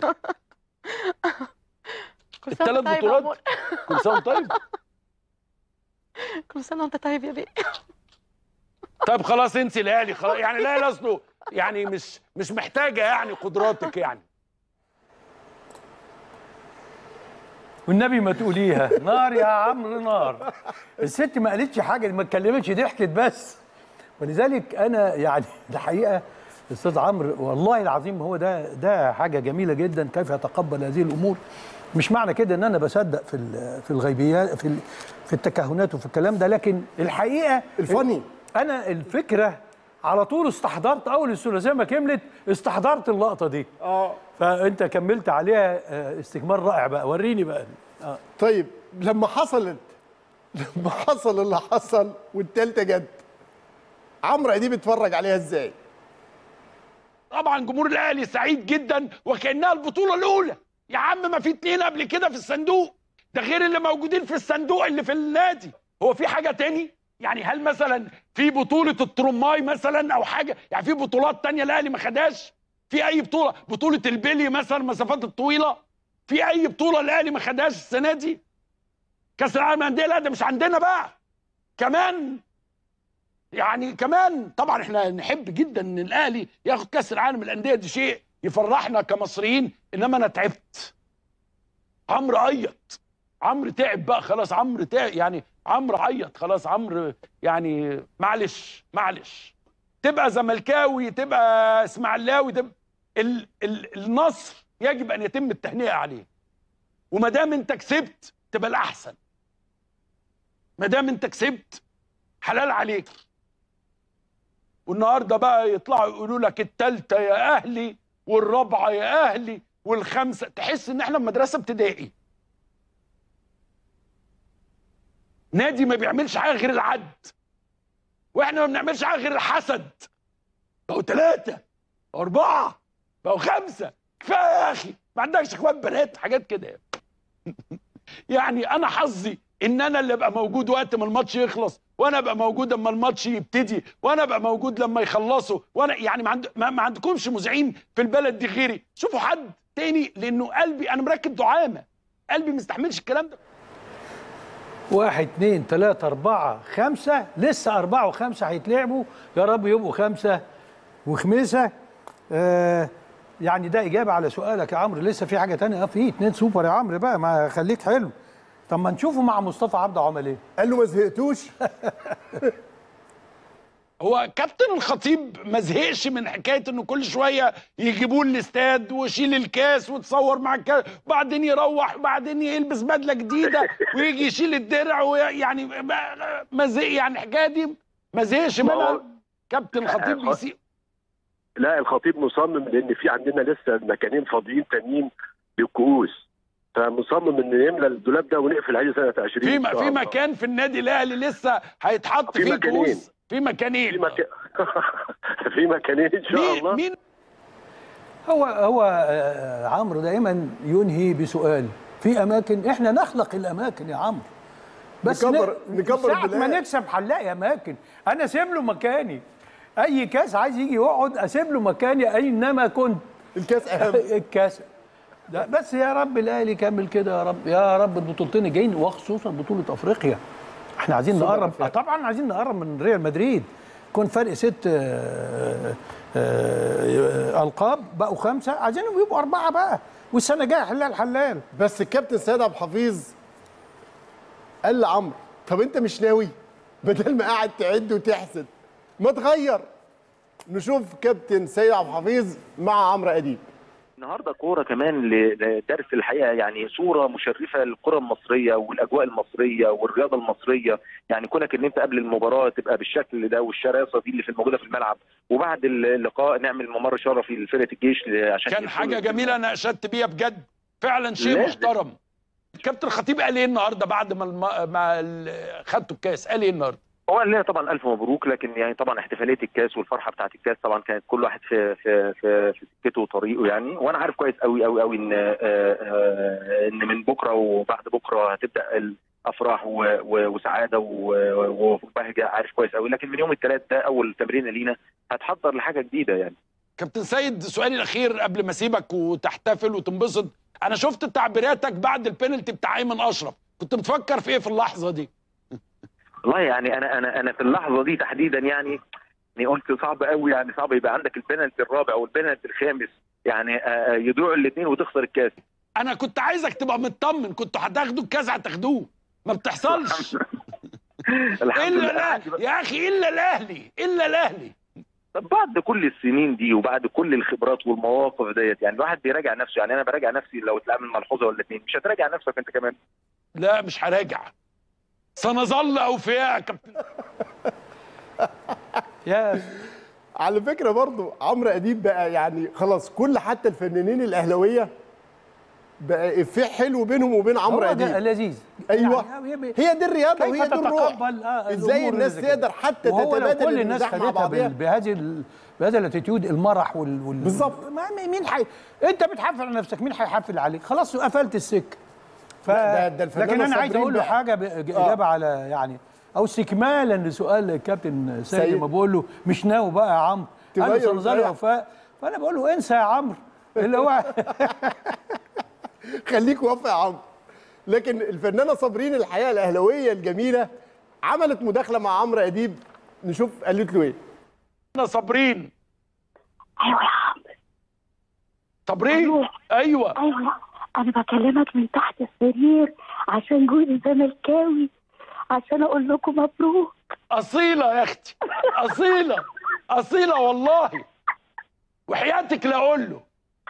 Speaker 7: كل سنة
Speaker 6: الثلاث
Speaker 7: وأنت طيب يا
Speaker 6: بطولات
Speaker 7: عمور.
Speaker 6: كل سنه وأنت طيب
Speaker 7: كل سنة وأنت طيب يا بيه
Speaker 6: طب خلاص انسي الاهلي خلاص يعني الاهلي اصله يعني مش مش محتاجه يعني قدراتك يعني
Speaker 1: والنبي ما تقوليها نار يا عمرو نار الست ما قالتش حاجه ما اتكلمتش ضحكت بس ولذلك انا يعني الحقيقه استاذ عمرو والله العظيم هو ده ده حاجه جميله جدا كيف يتقبل هذه الامور مش معنى كده ان انا بصدق في ال- في الغيبيات في ال- في التكهنات وفي الكلام ده لكن الحقيقه
Speaker 2: الفني.
Speaker 1: انا الفكره على طول استحضرت اول الثلاثيه ما كملت استحضرت اللقطه دي
Speaker 2: اه
Speaker 1: فانت كملت عليها آه، استكمال رائع بقى وريني بقى آه.
Speaker 2: طيب لما حصلت لما حصل اللي حصل والتالتة جت عمرو اديب اتفرج عليها ازاي
Speaker 6: طبعا جمهور الاهلي سعيد جدا وكانها البطوله الاولى يا عم ما في اتنين قبل كده في الصندوق ده غير اللي موجودين في الصندوق اللي في النادي هو في حاجه تاني يعني هل مثلا في بطوله الترماي مثلا او حاجه يعني في بطولات تانية الاهلي ما خدهاش في اي بطوله بطوله البلي مثلا المسافات الطويله في اي بطوله الاهلي ما خدهاش السنه دي كاس العالم للانديه لا ده مش عندنا بقى كمان يعني كمان طبعا احنا نحب جدا ان الاهلي ياخد كاس العالم للانديه دي شيء يفرحنا كمصريين انما انا تعبت عمرو عيط عمرو تعب بقى خلاص عمرو تعب يعني عمرو عيط خلاص عمرو يعني معلش معلش تبقى زملكاوي تبقى اسماعيلاوي تبقى ال ال النصر يجب ان يتم التهنئه عليه وما دام انت كسبت تبقى الاحسن ما دام انت كسبت حلال عليك والنهارده بقى يطلعوا يقولوا لك التالتة يا اهلي والرابعه يا اهلي والخمسه تحس ان احنا في مدرسه ابتدائي نادي ما بيعملش حاجه غير العد واحنا ما بنعملش حاجه غير الحسد بقوا ثلاثه بقوا اربعه بقوا خمسه كفايه يا اخي ما عندكش اخوات بنات حاجات كده يعني انا حظي ان انا اللي ابقى موجود وقت ما الماتش يخلص وانا ابقى موجود لما الماتش يبتدي وانا ابقى موجود لما يخلصوا وانا يعني ما, عند... ما, ما عندكمش مذيعين في البلد دي غيري شوفوا حد تاني لانه قلبي انا مركب دعامه قلبي ما يستحملش الكلام ده
Speaker 1: واحد اثنين ثلاثة أربعة خمسة لسه أربعة وخمسة هيتلعبوا يا رب يبقوا خمسة وخمسة آه يعني ده إجابة على سؤالك يا عمرو لسه في حاجة تانية آه، في اتنين سوبر يا عمرو بقى ما خليك حلو طب ما نشوفه مع مصطفى عبده عمل ايه
Speaker 2: قال له ما زهقتوش
Speaker 6: هو كابتن الخطيب ما زهقش من حكايه انه كل شويه يجيبوه الاستاد ويشيل الكاس وتصور مع الكاس وبعدين يروح وبعدين يلبس بدله جديده ويجي يشيل الدرع ويعني ما- ما زهق يعني الحكايه دي ما زهقش
Speaker 4: ما هو-
Speaker 6: منها كابتن الخطيب
Speaker 4: آه،
Speaker 6: بيسيء
Speaker 4: لا الخطيب مصمم لان في عندنا لسه مكانين فاضيين تانيين للكؤوس فمصمم ان يملى الدولاب ده ونقفل عليه سنه 20
Speaker 6: في
Speaker 4: إن
Speaker 6: م-
Speaker 4: شاء
Speaker 6: في
Speaker 4: الله.
Speaker 6: مكان في النادي الاهلي لسه هيتحط
Speaker 4: في
Speaker 6: فيه
Speaker 4: مكانين.
Speaker 6: كؤوس في
Speaker 4: في
Speaker 6: مكانين
Speaker 4: مكان في مكانين ان شاء
Speaker 6: مين
Speaker 4: الله
Speaker 6: مين
Speaker 1: هو هو آه، عمرو دايما ينهي بسؤال في اماكن احنا نخلق الاماكن يا عمرو بس
Speaker 2: نكبر-
Speaker 1: ن-
Speaker 2: نكبر
Speaker 1: ساعة ما
Speaker 2: البلاد.
Speaker 1: نكسب هنلاقي اماكن انا اسيب له مكاني اي كاس عايز يجي يقعد اسيب له مكاني اينما كنت
Speaker 2: الكاس اهم
Speaker 1: الكاس لا بس يا رب الاهلي يكمل كده يا رب يا رب البطولتين جايين وخصوصا بطوله افريقيا احنا عايزين
Speaker 2: سوبر
Speaker 1: نقرب
Speaker 2: أفريقيا.
Speaker 1: آه طبعا عايزين نقرب من ريال مدريد كون فرق ست آه، آه، القاب بقوا خمسه عايزينهم يبقوا اربعه بقى والسنه الجايه حلال حلال
Speaker 2: بس الكابتن سيد عبد الحفيظ قال لعمرو طب انت مش ناوي بدل ما قاعد تعد وتحسد ما تغير نشوف كابتن سيد عبد الحفيظ مع عمرو اديب
Speaker 8: النهارده كوره كمان لدرس الحقيقه يعني صوره مشرفه للكره المصريه والاجواء المصريه والرياضه المصريه يعني كونك ان انت قبل المباراه تبقى بالشكل ده والشراسه دي اللي في الموجوده في الملعب وبعد اللقاء نعمل ممر شرفي لفرقه الجيش عشان
Speaker 6: كان
Speaker 8: يدخلوا
Speaker 6: حاجه جميله انا اشدت بيها بجد فعلا شيء
Speaker 8: لازم.
Speaker 6: محترم كابتن الخطيب قال ايه النهارده بعد ما الم... ما ال- خدتوا الكاس قال ايه النهارده
Speaker 8: هو قال لنا طبعا الف مبروك لكن يعني طبعا احتفاليه الكاس والفرحه بتاعه الكاس طبعا كانت كل واحد في في في, في سكته وطريقه يعني وانا عارف كويس قوي قوي قوي ان آه، آه، ان من بكره وبعد بكره هتبدا الافراح و- و- وسعاده و- وبهجه عارف كويس قوي لكن من يوم الثلاث ده اول تمرين لينا هتحضر لحاجه جديده يعني
Speaker 6: كابتن سيد سؤالي الاخير قبل ما اسيبك وتحتفل وتنبسط انا شفت تعبيراتك بعد البينالتي بتاع ايمن اشرف كنت بتفكر في ايه في اللحظه دي
Speaker 8: والله يعني انا انا انا في اللحظه دي تحديدا يعني يعني قلت صعب قوي يعني صعب يبقى عندك البينالتي الرابع والبينالتي الخامس يعني آه، يضيعوا الاثنين وتخسر الكاس
Speaker 6: انا كنت عايزك تبقى مطمن كنتوا هتاخدوا الكاس هتاخدوه ما بتحصلش
Speaker 8: الحمد
Speaker 6: الا
Speaker 8: لله
Speaker 6: لا يا اخي الا الاهلي الا الاهلي
Speaker 8: طب بعد كل السنين دي وبعد كل الخبرات والمواقف ديت يعني الواحد بيراجع نفسه يعني انا براجع نفسي لو اتعمل ملحوظه ولا اتنين مش هتراجع نفسك انت كمان
Speaker 6: لا مش هراجع سنظل اوفياء يا كابتن
Speaker 1: يا
Speaker 2: على فكره برضو عمرو اديب بقى يعني خلاص كل حتى الفنانين الاهلاويه بقى افيه حلو بينهم وبين عمرو
Speaker 1: هو ده
Speaker 2: اديب
Speaker 1: لذيذ
Speaker 2: ايوه
Speaker 1: يعني
Speaker 2: هي دي الرياضه
Speaker 1: كيف
Speaker 2: وهي دي الروح
Speaker 1: تتقبل آه
Speaker 2: ازاي
Speaker 1: الأمور
Speaker 2: الناس
Speaker 1: اللي زي كده.
Speaker 2: تقدر حتى
Speaker 1: وهو لو
Speaker 2: تتبادل
Speaker 1: كل الناس
Speaker 2: المزاح مع
Speaker 1: خدتها
Speaker 2: بعضها
Speaker 1: بال- بهذه ال- بهذا الاتيتيود المرح وال, وال...
Speaker 2: بالظبط.
Speaker 1: ما مين- مين حي... انت بتحفل على نفسك مين هيحفل عليك خلاص قفلت السكه ف...
Speaker 2: لا، ده- ده الفنانة
Speaker 1: لكن انا عايز
Speaker 2: صابرين
Speaker 1: اقول له
Speaker 2: بقى.
Speaker 1: حاجه ب... اجابه على يعني او استكمالا لسؤال الكابتن سيد
Speaker 2: سيد.
Speaker 1: لما بقول له مش ناوي بقى يا عمرو قال له
Speaker 2: تغير
Speaker 1: سنظل
Speaker 2: وتريح.
Speaker 1: وفاء فانا بقول له انسى يا عمرو اللي هو
Speaker 2: خليك وفا يا عمرو لكن الفنانه صابرين الحقيقه الاهلاويه الجميله عملت مداخله مع عمرو اديب نشوف قالت له ايه
Speaker 6: احنا صابرين
Speaker 9: ايوه يا عمرو
Speaker 6: صابرين
Speaker 9: أيوة.
Speaker 6: ايوه
Speaker 9: ايوه لا انا بكلمك من تحت السرير عشان جوزي زملكاوي عشان اقول لكم مبروك
Speaker 6: اصيله يا اختي اصيله اصيله والله وحياتك لا اقول له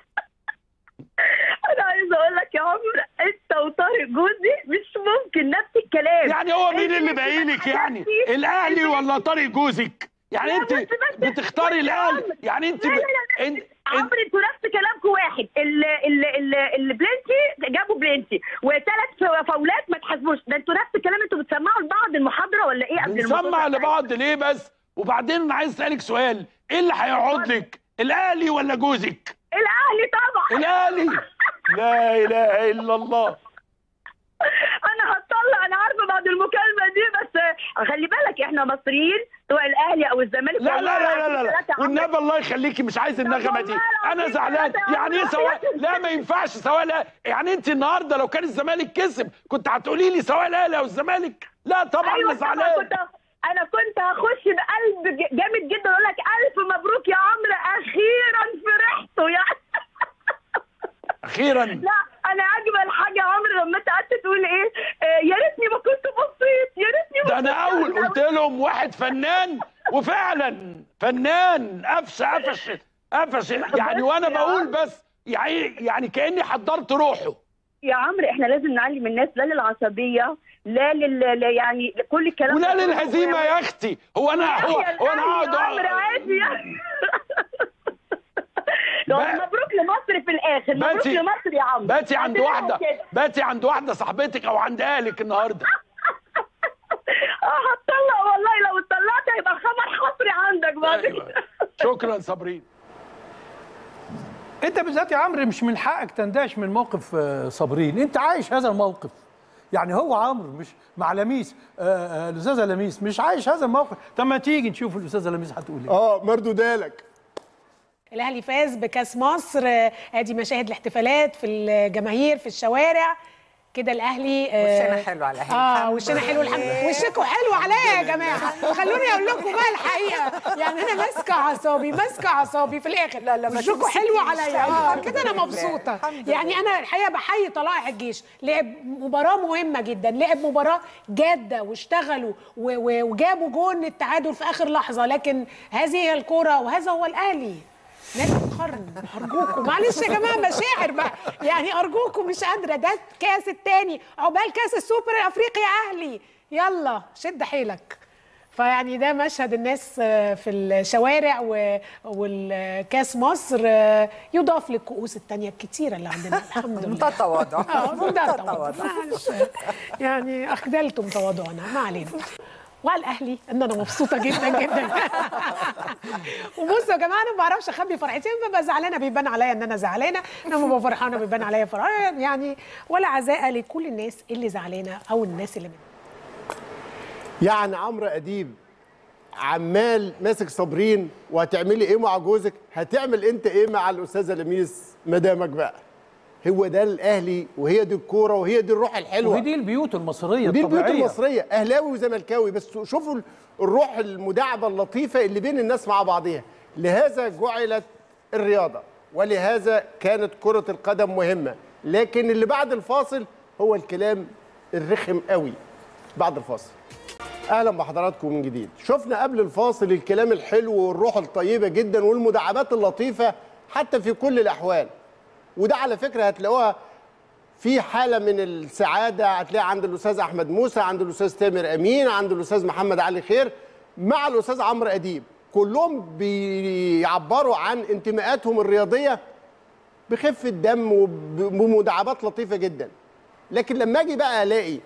Speaker 9: انا عايزه اقول لك يا عمرو انت وطارق جوزي مش ممكن نفس الكلام
Speaker 6: يعني هو مين اللي باينك يعني الاهلي ولا طارق جوزك يعني
Speaker 9: لا،
Speaker 6: انت
Speaker 9: بس- بس-
Speaker 6: بتختاري
Speaker 9: بس يا
Speaker 6: الاهلي
Speaker 9: عمرو.
Speaker 6: يعني انت
Speaker 9: لا،
Speaker 6: ب...
Speaker 9: لا، لا.
Speaker 6: انت انت
Speaker 9: عمرو انتوا نفس كلامكم واحد
Speaker 10: واحد ال ال ال البلنتي جابوا بلنتي وثلاث فاولات ما تحاسبوش ده انتوا نفس الكلام انتوا بتسمعوا لبعض المحاضره ولا ايه قبل الموضوع
Speaker 6: بنسمع
Speaker 10: ده؟
Speaker 6: لبعض ليه بس وبعدين انا عايز اسالك سؤال ايه اللي هيقعد لك الاهلي ولا جوزك
Speaker 10: الاهلي طبعا
Speaker 6: الاهلي لا اله الا الله
Speaker 10: انا هطلع انا عارفه بعد المكالمه دي بس خلي بالك احنا مصريين سواء الاهلي او الزمالك
Speaker 6: لا
Speaker 10: والله
Speaker 6: لا لا لا, لا,
Speaker 10: العظيم
Speaker 6: لا.
Speaker 10: ثلاثة عمرو.
Speaker 6: والنبي الله يخليكي مش عايز النغمه دي
Speaker 10: والله
Speaker 6: انا
Speaker 10: العظيم
Speaker 6: زعلان
Speaker 10: ثلاثة
Speaker 6: يعني ايه
Speaker 10: عمرو.
Speaker 6: سواء لا ما ينفعش سواء لا يعني انت النهارده لو كان الزمالك كسب كنت هتقولي لي سواء الاهلي او الزمالك لا طبعا
Speaker 10: ايوه
Speaker 6: انا
Speaker 10: طبعا
Speaker 6: زعلان
Speaker 10: كنت انا كنت هخش بقلب ج- جامد جدا اقول لك الف مبروك يا عمرو اخيرا فرحتوا يعني
Speaker 6: اخيرا
Speaker 10: لا انا اجمل حاجه يا عمرو لما انت قعدت تقول ايه آه، يا ريتني ما كنت بصيت يا ريتني ما
Speaker 6: ده انا
Speaker 10: كنت
Speaker 6: اول قلت لهم واحد فنان وفعلا فنان قفش قفش قفش يعني وانا بقول بس يعني يعني كاني حضرت روحه
Speaker 10: يا عمرو احنا لازم نعلم الناس لا للعصبيه لا لل لا يعني كل الكلام
Speaker 6: ولا
Speaker 10: ده.
Speaker 6: للهزيمه يا اختي هو انا هو,
Speaker 10: يا
Speaker 6: هو انا
Speaker 10: الأهلي
Speaker 6: اقعد
Speaker 10: يا عمرو عادي يعني. لو
Speaker 6: بقى-
Speaker 10: مبروك لمصر في الاخر مبروك
Speaker 6: باتي
Speaker 10: لمصر يا عمرو
Speaker 6: باتي عند
Speaker 10: هتلاقيهم
Speaker 6: واحده
Speaker 10: كده.
Speaker 6: باتي عند واحده صاحبتك او عند اهلك النهارده
Speaker 10: اه هتطلق والله لو اتطلقت هيبقى خبر حصري عندك بعد
Speaker 6: أيوة.
Speaker 10: كده
Speaker 6: شكرا صابرين
Speaker 1: انت بالذات يا عمرو مش من حقك تندهش من موقف آه، صابرين انت عايش هذا الموقف يعني هو عمرو مش مع لميس آه، آه، الاستاذه لميس مش عايش هذا الموقف طب ما تيجي نشوف الاستاذه لميس هتقول ايه
Speaker 2: اه مردودالك
Speaker 11: الاهلي فاز بكاس مصر آه، ادي مشاهد الاحتفالات في الجماهير في الشوارع كده الاهلي آه،
Speaker 12: وشنا حلو على الأهلي.
Speaker 11: اه
Speaker 12: الحمد
Speaker 11: وشنا حلو الحمد
Speaker 12: لله.
Speaker 11: وشكوا حلو عليا يا جماعه خلوني اقول لكم بقى الحقيقه يعني انا ماسكه اعصابي ماسكه اعصابي في الاخر لا
Speaker 12: لا، ما
Speaker 11: وشكوا حلو
Speaker 12: تمسكيش.
Speaker 11: عليا اه
Speaker 12: الحمد
Speaker 11: كده انا
Speaker 12: لله.
Speaker 11: مبسوطه
Speaker 12: الحمد
Speaker 11: يعني انا الحقيقه بحيي طلائع الجيش لعب مباراه مهمه جدا لعب مباراه جاده واشتغلوا و- و- وجابوا جون التعادل في اخر لحظه لكن هذه هي الكوره وهذا هو الاهلي نادي القرن ارجوكم معلش يا جماعه مشاعر بقى يعني ارجوكم مش قادره ده الكاس التاني عقبال كاس السوبر الافريقي يا اهلي يلا شد حيلك فيعني ده مشهد الناس آه، في الشوارع و- والكاس مصر آه، يضاف للكؤوس التانية الكتيرة اللي عندنا الحمد لله
Speaker 12: منتهى التواضع.
Speaker 11: اه منتهى
Speaker 12: منتهى
Speaker 11: التواضع
Speaker 12: التواضع.
Speaker 11: معلش يعني اخذلتم تواضعنا ما علينا وعلى الاهلي ان انا مبسوطه جدا جدا وبصوا يا جماعه انا ما بعرفش اخبي فرحتي لما ببقى زعلانه بيبان عليا ان انا زعلانه لما ببقى فرحانه بيبان عليا فرحانه يعني ولا عزاء لكل الناس اللي زعلانه او الناس اللي من
Speaker 2: يعني عمرو اديب عمال ماسك صابرين وهتعملي ايه مع جوزك هتعمل انت ايه مع الاستاذه لميس مدامك بقى هو ده الاهلي وهي دي الكوره وهي دي الروح الحلوه
Speaker 1: وهي دي البيوت المصريه
Speaker 2: ودي البيوت
Speaker 1: الطبيعيه
Speaker 2: المصريه اهلاوي وزملكاوي بس شوفوا الروح المداعبه اللطيفه اللي بين الناس مع بعضها لهذا جعلت الرياضه ولهذا كانت كره القدم مهمه لكن اللي بعد الفاصل هو الكلام الرخم قوي بعد الفاصل اهلا بحضراتكم من جديد شفنا قبل الفاصل الكلام الحلو والروح الطيبه جدا والمداعبات اللطيفه حتى في كل الاحوال وده على فكره هتلاقوها في حاله من السعاده هتلاقي عند الاستاذ احمد موسى عند الاستاذ تامر امين عند الاستاذ محمد علي خير مع الاستاذ عمرو اديب كلهم بيعبروا عن انتماءاتهم الرياضيه بخفه دم وبمداعبات لطيفه جدا لكن لما اجي بقى الاقي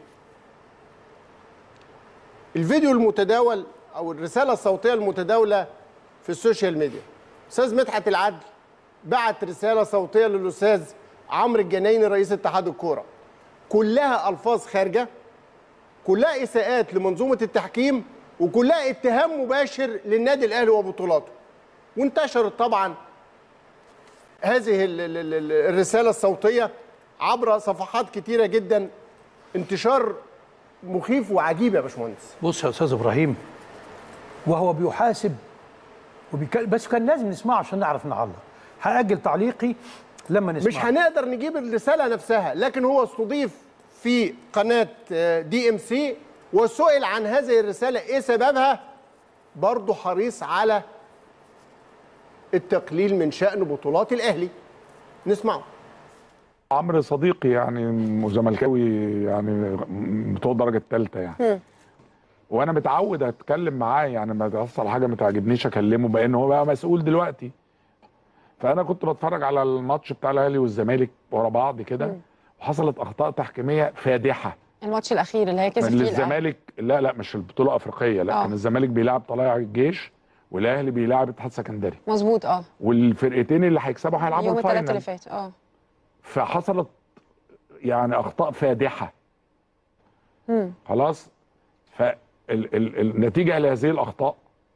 Speaker 2: الفيديو المتداول او الرساله الصوتيه المتداوله في السوشيال ميديا استاذ مدحت العدل بعت رساله صوتيه للاستاذ عمرو الجنايني رئيس اتحاد الكوره كلها الفاظ خارجه كلها اساءات لمنظومه التحكيم وكلها اتهام مباشر للنادي الاهلي وبطولاته وانتشرت طبعا هذه ال- ال- ال- الرساله الصوتيه عبر صفحات كتيره جدا انتشار مخيف وعجيب يا باشمهندس
Speaker 1: بص يا استاذ ابراهيم وهو بيحاسب وبيك... بس كان لازم نسمعه عشان نعرف نعلق هاجل تعليقي لما نسمع
Speaker 2: مش هنقدر نجيب الرساله نفسها لكن هو استضيف في قناه دي ام سي وسئل عن هذه الرساله ايه سببها برضه حريص على التقليل من شان بطولات الاهلي نسمعه
Speaker 13: عمرو صديقي يعني زملكاوي يعني بتوع الدرجه الثالثه يعني وانا متعود اتكلم معاه يعني ما تحصل حاجه ما تعجبنيش اكلمه بان هو بقى مسؤول دلوقتي فانا كنت بتفرج على الماتش بتاع الاهلي والزمالك ورا بعض كده وحصلت اخطاء تحكيميه فادحه
Speaker 12: الماتش الاخير اللي هي كسب
Speaker 13: من
Speaker 12: فيه الأهلي.
Speaker 13: الزمالك لا لا مش البطوله الافريقيه لا
Speaker 12: آه.
Speaker 13: كان الزمالك بيلعب طلائع الجيش والاهلي بيلعب اتحاد سكندري
Speaker 12: مظبوط اه
Speaker 13: والفرقتين اللي هيكسبوا هيلعبوا
Speaker 12: يوم الثلاث اللي
Speaker 13: الفاينل
Speaker 12: فات اه
Speaker 13: فحصلت يعني اخطاء فادحه
Speaker 12: مم.
Speaker 13: خلاص فالنتيجه لهذه الاخطاء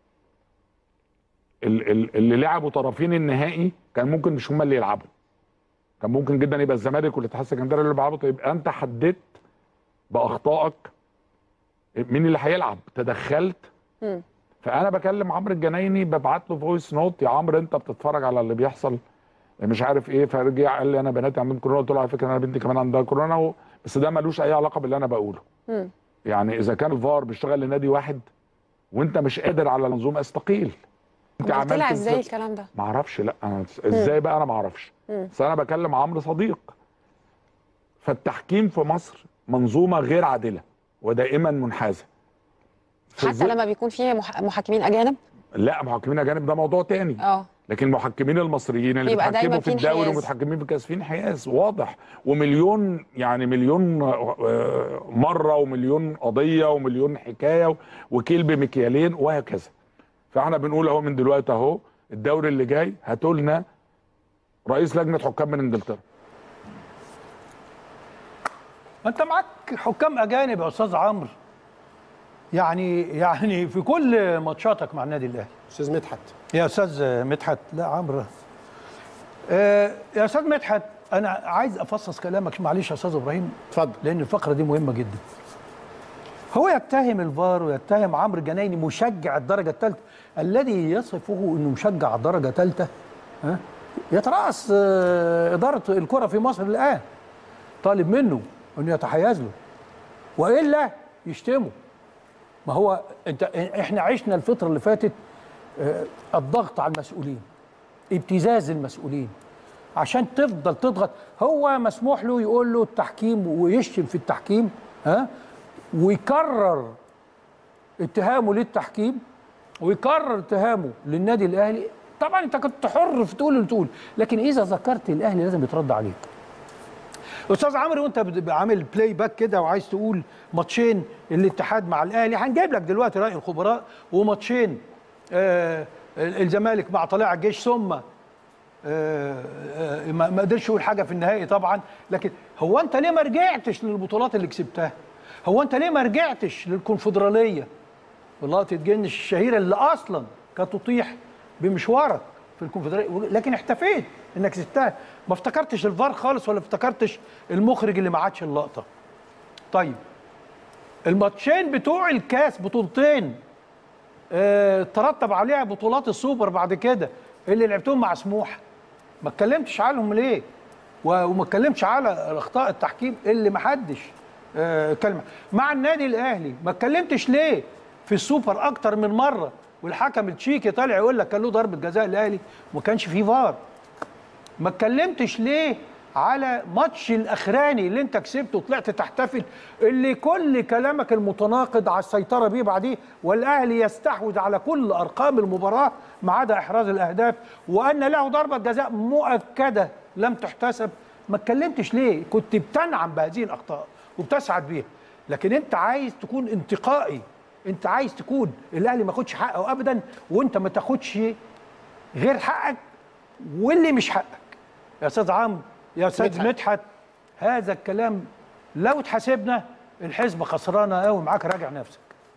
Speaker 13: ال- ال- اللي لعبوا طرفين النهائي كان ممكن مش هم اللي يلعبوا كان ممكن جدا يبقى الزمالك والاتحاد السكندري اللي بيلعبوا طيب انت حددت باخطائك مين اللي هيلعب تدخلت
Speaker 12: مم.
Speaker 13: فانا بكلم عمرو الجنايني ببعت له فويس نوت يا عمرو انت بتتفرج على اللي بيحصل مش عارف ايه فرجع قال لي انا بناتي عندهم كورونا قلت له على فكره انا بنتي كمان عندها كورونا و... بس ده ملوش اي علاقه باللي انا بقوله
Speaker 12: مم.
Speaker 13: يعني اذا كان الفار بيشتغل لنادي واحد وانت مش قادر على المنظومه استقيل انت
Speaker 12: أمال طلع
Speaker 13: عملت
Speaker 12: ازاي
Speaker 13: إزاي؟
Speaker 12: الكلام ده
Speaker 13: ما اعرفش لا انا ازاي بقى انا ما اعرفش
Speaker 12: مم.
Speaker 13: بس انا بكلم عمرو صديق فالتحكيم في مصر منظومه غير عادله ودائما منحازه في
Speaker 12: حتى
Speaker 13: ظل-
Speaker 12: لما بيكون فيه مح- محكمين اجانب
Speaker 13: لا محكمين اجانب ده موضوع تاني
Speaker 12: اه
Speaker 13: لكن المحكمين المصريين اللي
Speaker 12: بيبقى دايما
Speaker 13: بيتحكموا في
Speaker 12: في
Speaker 13: الدوري
Speaker 12: انحياز.
Speaker 13: ومتحكمين في الكاس في انحياز واضح ومليون يعني مليون آه، مره ومليون قضيه ومليون حكايه وكيل بمكيالين وهكذا فاحنا بنقول اهو من دلوقتي اهو الدوري اللي جاي هاتوا لنا رئيس لجنه حكام من انجلترا
Speaker 1: ما انت معاك حكام اجانب يا استاذ عمرو يعني يعني في كل ماتشاتك مع النادي الاهلي
Speaker 2: استاذ مدحت
Speaker 1: يا استاذ مدحت لا عمرو آه يا استاذ مدحت انا عايز افصص كلامك معلش يا استاذ ابراهيم
Speaker 2: اتفضل
Speaker 1: لان الفقره دي مهمه جدا هو يتهم الفار ويتهم عمرو الجنايني مشجع الدرجه الثالثه الذي يصفه انه مشجع الدرجه الثالثه ها يترأس آه، اداره الكره في مصر الان طالب منه انه يتحيز له والا يشتمه ما هو انت احنا عشنا الفتره اللي فاتت آه، الضغط على المسؤولين ابتزاز المسؤولين عشان تفضل تضغط هو مسموح له يقول له التحكيم ويشتم في التحكيم ها ويكرر اتهامه للتحكيم ويكرر اتهامه للنادي الاهلي طبعا انت كنت حر في تقول اللي تقول لكن اذا ذكرت الاهلي لازم يترد عليك استاذ عمرو وانت بت- عامل بلاي باك كده وعايز تقول ماتشين الاتحاد مع الاهلي هنجيب لك دلوقتي راي الخبراء وماتشين آه الزمالك مع طلائع الجيش ثم آه آه ما ما قدرش يقول حاجه في النهائي طبعا لكن هو انت ليه ما رجعتش للبطولات اللي كسبتها؟ هو انت ليه ما رجعتش للكونفدراليه؟ ولقطه جنش الشهيره اللي اصلا كانت تطيح بمشوارك في الكونفدراليه لكن احتفيت انك كسبتها ما افتكرتش الفار خالص ولا افتكرتش المخرج اللي ما عادش اللقطه طيب الماتشين بتوع الكاس بطولتين اه ترتب عليها بطولات السوبر بعد كده اللي لعبتهم مع سموحه ما اتكلمتش عنهم ليه و- وما اتكلمش على اخطاء التحكيم اللي ما حدش آه، اتكلم مع النادي الاهلي ما اتكلمتش ليه في السوبر اكتر من مره والحكم التشيكي طالع يقول لك كان له ضربه جزاء الاهلي وما كانش فيه فار ما اتكلمتش ليه على ماتش الاخراني اللي انت كسبته وطلعت تحتفل اللي كل كلامك المتناقض على السيطره بيه بعديه والاهلي يستحوذ على كل ارقام المباراه ما عدا احراز الاهداف وان له ضربه جزاء مؤكده لم تحتسب ما اتكلمتش ليه كنت بتنعم بهذه الاخطاء وبتسعد بيها لكن انت عايز تكون انتقائي انت عايز تكون الاهلي ما ياخدش حقه ابدا وانت ما تاخدش غير حقك واللي مش حقك يا استاذ عمرو يا استاذ
Speaker 2: مدحت.
Speaker 1: مدحت هذا الكلام لو اتحاسبنا الحزب خسرانه قوي معاك راجع نفسك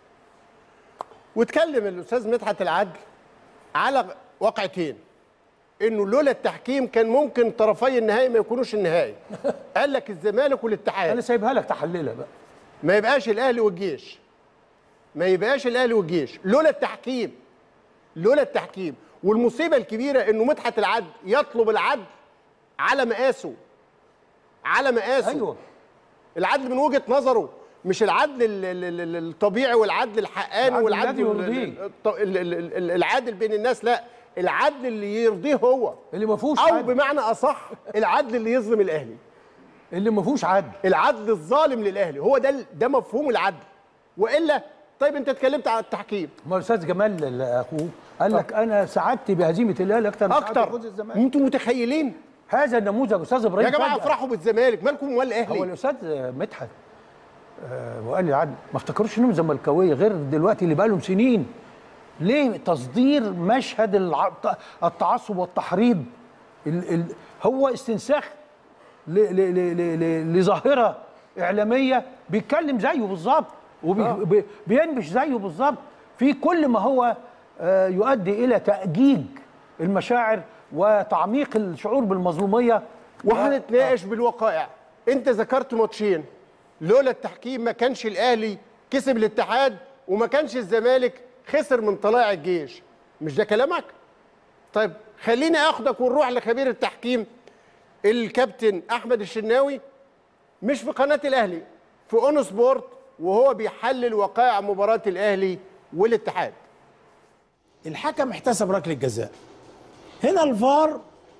Speaker 2: واتكلم الاستاذ مدحت العدل على واقعتين انه لولا التحكيم كان ممكن طرفي النهائي ما يكونوش النهائي قال لك الزمالك والاتحاد
Speaker 1: انا سايبها لك تحللها بقى
Speaker 2: ما يبقاش الاهلي والجيش ما يبقاش الاهلي والجيش لولا التحكيم لولا التحكيم والمصيبه الكبيره انه مدحت العدل يطلب العدل على مقاسه على مقاسه
Speaker 1: ايوه
Speaker 2: العدل من وجهه نظره مش العدل ال- ال- ال- ال- الطبيعي والعدل الحقاني
Speaker 1: العدل
Speaker 2: والعدل
Speaker 1: الذي
Speaker 2: ال-
Speaker 1: يرضيه.
Speaker 2: الط- ال- ال- ال- العادل بين الناس لا العدل اللي يرضيه هو
Speaker 1: اللي ما فيهوش
Speaker 2: او
Speaker 1: عدل
Speaker 2: بمعنى اصح العدل اللي يظلم الاهلي
Speaker 1: اللي ما فيهوش عدل
Speaker 2: العدل الظالم للاهلي هو ده ال- ده مفهوم العدل والا طيب انت اتكلمت على التحكيم
Speaker 1: ما الاستاذ جمال اللي اخوه قال لك انا سعدت بهزيمه الاهلي اكتر من سعادة
Speaker 2: اكتر
Speaker 1: فوز الزمالك
Speaker 2: انتوا متخيلين
Speaker 1: هذا النموذج استاذ ابراهيم
Speaker 2: يا جماعه
Speaker 1: فجأة.
Speaker 2: افرحوا بالزمالك مالكم ولا
Speaker 1: هو
Speaker 2: الاهلي
Speaker 1: الاستاذ مدحت آه، وقال لي عاد ما افتكروش انهم زملكاويه غير دلوقتي اللي بقى لهم سنين ليه تصدير مشهد الع- التعصب والتحريض ال ال هو استنساخ ل- ل- ل- ل- ل- لظاهره اعلاميه بيتكلم زيه بالظبط وبينبش زيه بالظبط في كل ما هو آه، يؤدي الى تاجيج المشاعر وتعميق الشعور بالمظلوميه
Speaker 2: وهنتناقش بالوقائع انت ذكرت ماتشين لولا التحكيم ما كانش الاهلي كسب الاتحاد وما كانش الزمالك خسر من طلائع الجيش مش ده كلامك طيب خليني اخدك ونروح لخبير التحكيم الكابتن احمد الشناوي مش في قناه الاهلي في اون سبورت وهو بيحلل وقائع مباراه الاهلي والاتحاد
Speaker 14: الحكم احتسب ركله جزاء هنا الفار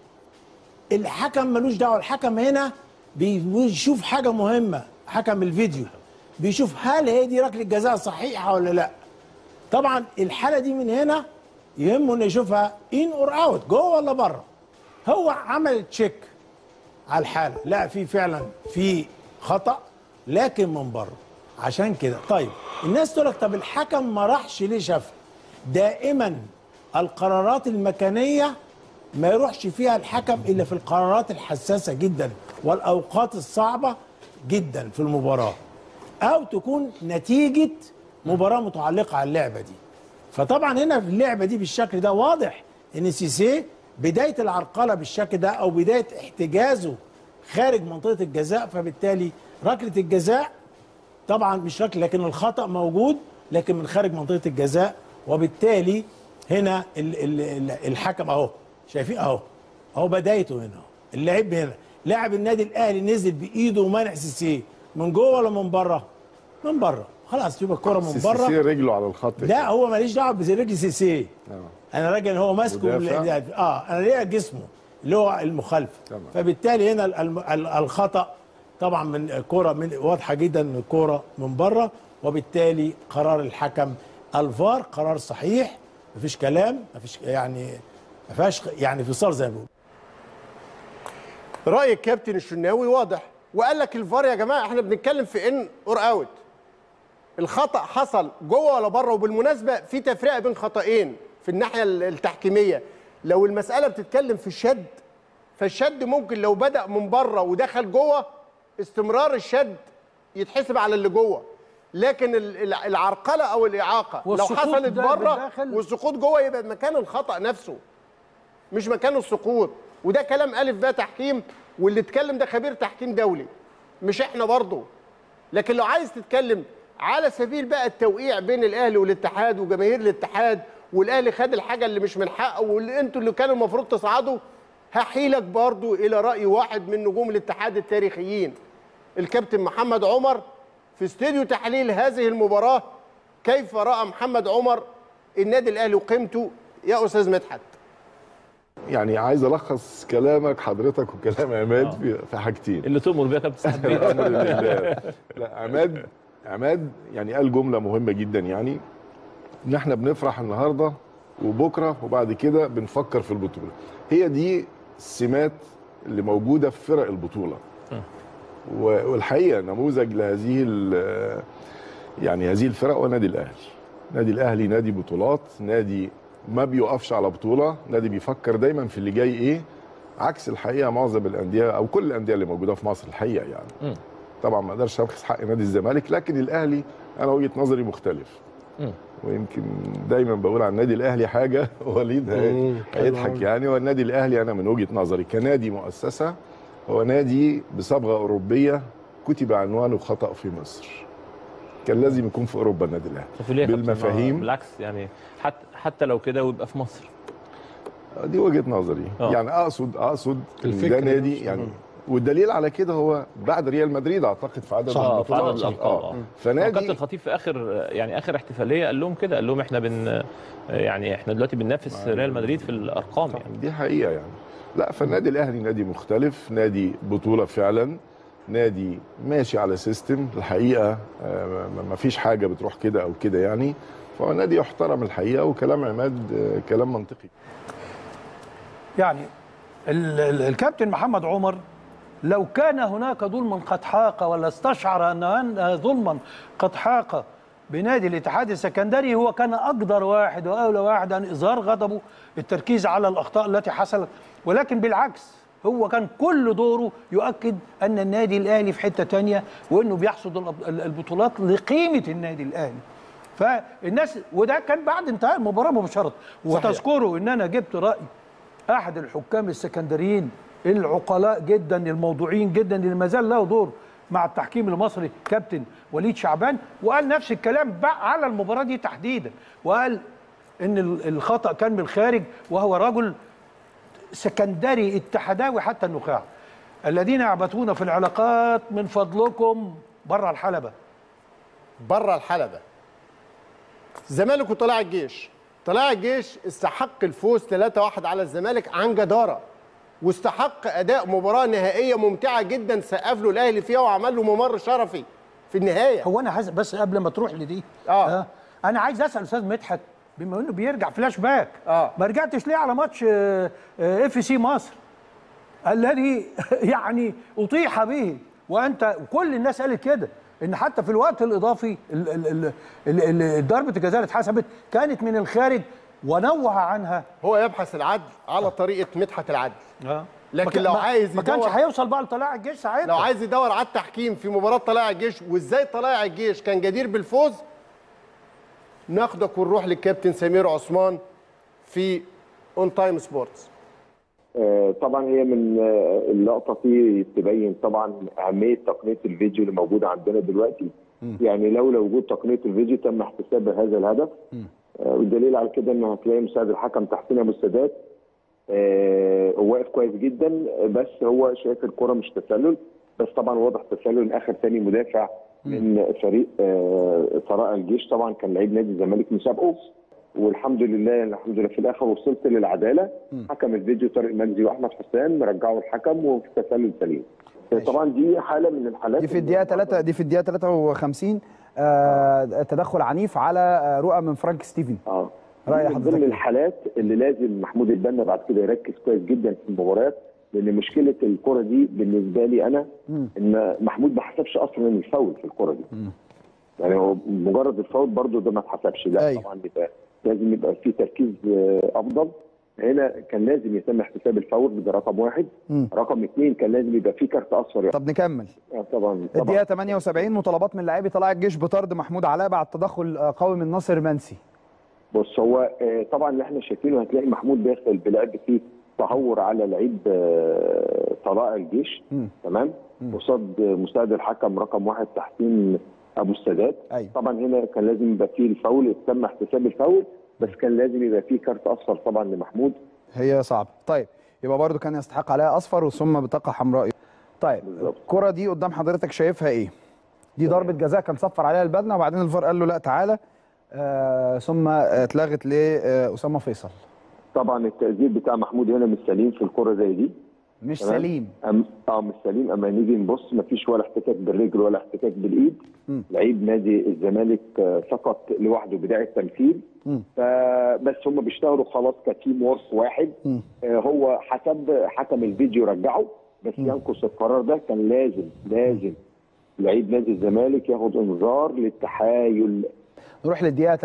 Speaker 14: الحكم ملوش دعوه الحكم هنا بيشوف حاجه مهمه حكم الفيديو بيشوف هل هي دي ركله جزاء صحيحه ولا لا طبعا الحاله دي من هنا يهمه انه يشوفها ان اور اوت جوه ولا بره هو عمل تشيك على الحاله لا في فعلا في خطا لكن من بره عشان كده طيب الناس تقول لك طب الحكم ما راحش ليه شافها دائما القرارات المكانيه ما يروحش فيها الحكم الا في القرارات الحساسه جدا والاوقات الصعبه جدا في المباراه او تكون نتيجه مباراه متعلقه على اللعبه دي فطبعا هنا في اللعبه دي بالشكل ده واضح ان سيسي بدايه العرقله بالشكل ده او بدايه احتجازه خارج منطقه الجزاء فبالتالي ركله الجزاء طبعا مش ركله لكن الخطا موجود لكن من خارج منطقه الجزاء وبالتالي هنا ال ال ال الحكم اهو شايفين اهو اهو بدايته هنا أهو. اللعيب هنا لاعب النادي الاهلي نزل بايده ومنع سيسي من جوه ولا من بره؟ من بره خلاص يبقى الكره من
Speaker 15: سيسي
Speaker 14: بره
Speaker 15: رجله على الخط
Speaker 14: لا هو ماليش دعوه برجل سيسي انا راجل هو ماسكه
Speaker 15: مدافع.
Speaker 14: بال- اه انا ليا جسمه اللي هو المخالف فبالتالي هنا الم- ال- الخطا طبعا من كوره من واضحه جدا ان الكوره من بره وبالتالي قرار الحكم الفار قرار صحيح مفيش كلام مفيش يعني ما فيهاش يعني فصال زي ما بيقولوا
Speaker 2: راي الكابتن الشناوي واضح وقال لك الفار يا جماعه احنا بنتكلم في ان اور اوت الخطا حصل جوه ولا بره وبالمناسبه في تفرقه بين خطأين في الناحيه التحكيميه لو المساله بتتكلم في الشد فالشد ممكن لو بدأ من بره ودخل جوه استمرار الشد يتحسب على اللي جوه لكن ال- ال- العرقله او الاعاقه لو
Speaker 1: والسقوط
Speaker 2: حصلت
Speaker 1: ده
Speaker 2: بره
Speaker 1: بالداخل.
Speaker 2: والسقوط جوه يبقى مكان الخطا نفسه مش مكانه السقوط وده كلام الف باء تحكيم واللي اتكلم ده خبير تحكيم دولي مش احنا برضه لكن لو عايز تتكلم على سبيل بقى التوقيع بين الاهلي والاتحاد وجماهير الاتحاد والاهلي خد الحاجه اللي مش من حقه واللي انتوا اللي كانوا المفروض تصعدوا هحيلك برضو الى راي واحد من نجوم الاتحاد التاريخيين الكابتن محمد عمر في استوديو تحليل هذه المباراه كيف راى محمد عمر النادي الاهلي وقيمته يا استاذ مدحت
Speaker 15: يعني عايز الخص كلامك حضرتك وكلام عماد في في حاجتين
Speaker 16: اللي تؤمر بيها كابتن سعد
Speaker 15: الامر لله لا عماد عماد يعني قال جمله مهمه جدا يعني ان احنا بنفرح النهارده وبكره وبعد كده بنفكر في البطوله هي دي السمات اللي موجوده في فرق البطوله و- والحقيقه نموذج لهذه ال- يعني هذه الفرق هو النادي الاهلي نادي الاهلي نادي بطولات نادي ما بيقفش على بطوله نادي بيفكر دايما في اللي جاي ايه عكس الحقيقه معظم الانديه او كل الانديه اللي موجوده في مصر الحقيقه يعني طبعا ما اقدرش ابخس حق نادي الزمالك لكن الاهلي انا وجهه نظري مختلف ويمكن دايما بقول عن النادي الاهلي حاجه وليد هي-
Speaker 2: مم.
Speaker 15: هيضحك
Speaker 2: حلو.
Speaker 15: يعني هو النادي الاهلي انا من وجهه نظري كنادي مؤسسه هو نادي بصبغه اوروبيه كتب عنوانه خطا في مصر كان لازم يكون في اوروبا النادي الاهلي
Speaker 16: طب ليه يا كابتن؟
Speaker 15: بالمفاهيم
Speaker 16: بالعكس يعني حتى حتى لو كده ويبقى في مصر
Speaker 15: دي وجهه نظري
Speaker 16: آه.
Speaker 15: يعني اقصد اقصد إن
Speaker 16: الفكر
Speaker 15: ده نادي
Speaker 16: نفسه.
Speaker 15: يعني والدليل على كده هو بعد ريال مدريد اعتقد في عدد
Speaker 16: اه في عدد
Speaker 15: البطولات
Speaker 16: الالقاب اه
Speaker 15: فنادي
Speaker 16: كابتن الخطيب في اخر يعني اخر احتفاليه قال لهم كده قال لهم احنا بن يعني احنا دلوقتي بننافس ريال مدريد في الارقام يعني
Speaker 15: دي حقيقه يعني لا فالنادي الاهلي نادي مختلف نادي بطوله فعلا نادي ماشي على سيستم الحقيقه آه، ما- ما فيش حاجه بتروح كده او كده يعني فهو نادي يحترم الحقيقه وكلام عماد آه، كلام منطقي
Speaker 1: يعني ال- ال- الكابتن محمد عمر لو كان هناك ظلما قد حاق ولا استشعر ان هن- ظلما قد حاق بنادي الاتحاد السكندري هو كان اقدر واحد واولى واحد ان اظهار غضبه التركيز على الاخطاء التي حصلت ولكن بالعكس هو كان كل دوره يؤكد ان النادي الاهلي في حته تانية وانه بيحصد الأب- ال- البطولات لقيمه النادي الاهلي فالناس وده كان بعد انتهاء المباراه مباشره وتذكروا ان انا جبت راي احد الحكام السكندريين العقلاء جدا الموضوعيين جدا اللي ما زال له دور مع التحكيم المصري كابتن وليد شعبان وقال نفس الكلام بقى على المباراه دي تحديدا وقال ان ال- الخطا كان من الخارج وهو رجل سكندري اتحداوي حتى النخاع الذين يعبثون في العلاقات من فضلكم بره الحلبه
Speaker 2: بره الحلبه الزمالك وطلائع الجيش طلائع الجيش استحق الفوز 3-1 على الزمالك عن جداره واستحق اداء مباراه نهائيه ممتعه جدا سقف له الاهلي فيها وعمل له ممر شرفي في النهايه
Speaker 1: هو انا عايز بس قبل ما تروح لدي اه انا عايز اسال استاذ مدحت بما انه بيرجع فلاش باك اه ما رجعتش ليه على ماتش اف سي مصر الذي يعني اطيح به وانت وكل الناس قالت كده ان حتى في الوقت الاضافي ال- ال- ال- ال- ال- ضربه الجزاء اللي اتحسبت كانت من الخارج ونوه عنها
Speaker 2: هو يبحث العدل على طريقه مدحت العدل
Speaker 1: اه
Speaker 2: لكن
Speaker 1: ما
Speaker 2: لو
Speaker 1: كان-
Speaker 2: عايز
Speaker 1: ما كانش
Speaker 2: يدور-
Speaker 1: هيوصل بقى لطلائع الجيش ساعتها
Speaker 2: لو عايز يدور على التحكيم في مباراه طلائع الجيش وازاي طلائع الجيش كان جدير بالفوز ناخدك ونروح للكابتن سمير عثمان في اون تايم سبورتس
Speaker 17: آه، طبعا هي من آه، اللقطه دي تبين طبعا اهميه تقنيه الفيديو اللي موجوده عندنا دلوقتي يعني لولا وجود تقنيه الفيديو تم احتساب هذا الهدف آه، والدليل على كده ان هتلاقي مساعد الحكم تحسين ابو السادات آه، هو واقف كويس جدا آه، بس هو شايف الكره مش تسلل بس طبعا واضح تسلل اخر ثاني مدافع من فريق آه، ثراء الجيش طبعا كان لعيب نادي الزمالك مسابقه والحمد لله الحمد لله في الاخر وصلت للعداله حكم الفيديو طارق مجدي واحمد حسام رجعوا الحكم وفي تسلل سليم طبعا دي حاله من الحالات
Speaker 18: دي في الدقيقه 3 دي في الدقيقه 53 آه تدخل عنيف على آه، رؤى من فرانك ستيفن
Speaker 17: اه
Speaker 18: راي
Speaker 17: من ضمن
Speaker 18: حضرتك إيه؟
Speaker 17: الحالات اللي لازم محمود البنا بعد كده يركز كويس جدا في المباريات لان مشكله الكره دي بالنسبه لي انا
Speaker 18: مم.
Speaker 17: ان محمود ما حسبش اصلا الفاول في الكره دي يعني هو مجرد الفاول برضو ده ما اتحسبش لا
Speaker 18: أيوة.
Speaker 17: طبعا يبقى لازم يبقى في تركيز آه، افضل هنا كان لازم يتم احتساب الفاول ده رقم واحد
Speaker 18: مم.
Speaker 17: رقم اثنين كان لازم يبقى في كارت اصفر
Speaker 18: طب نكمل
Speaker 17: آه، طبعا طبعا
Speaker 18: الدقيقه 78 مطالبات من لاعبي طلائع الجيش بطرد محمود علاء بعد تدخل آه، قوي من ناصر منسي
Speaker 17: بص هو آه، طبعا اللي احنا شايفينه هتلاقي محمود داخل بلعب فيه تهور على لعيب آه، طلائع الجيش تمام قصاد مساعد الحكم رقم واحد تحسين ابو السادات
Speaker 18: أيوة.
Speaker 17: طبعا هنا كان لازم يبقى فيه الفاول تم احتساب الفاول بس كان لازم يبقى فيه كارت اصفر طبعا لمحمود
Speaker 18: هي صعبه طيب يبقى برضو كان يستحق عليها اصفر ثم بطاقه حمراء طيب الكره دي قدام حضرتك شايفها ايه دي ضربه جزاء كان صفر عليها البدنه وبعدين الفار قال له لا تعالى آه ثم آه، اتلغت لاسامه فيصل
Speaker 17: طبعا التقدير بتاع محمود هنا مش سليم في الكره زي دي
Speaker 18: مش
Speaker 17: تمام؟
Speaker 18: سليم
Speaker 17: أم اه مش سليم اما نيجي نبص مفيش ولا احتكاك بالرجل ولا احتكاك بالايد
Speaker 18: مم.
Speaker 17: لعيب نادي الزمالك آه، سقط لوحده بدايه التمثيل
Speaker 18: مم.
Speaker 17: فبس هم بيشتغلوا خلاص كتيم وورك واحد
Speaker 18: مم.
Speaker 17: آه، هو حسب حكم الفيديو رجعه بس ينقص القرار ده كان لازم لازم لعيب نادي الزمالك ياخد انذار للتحايل
Speaker 18: نروح للدقيقه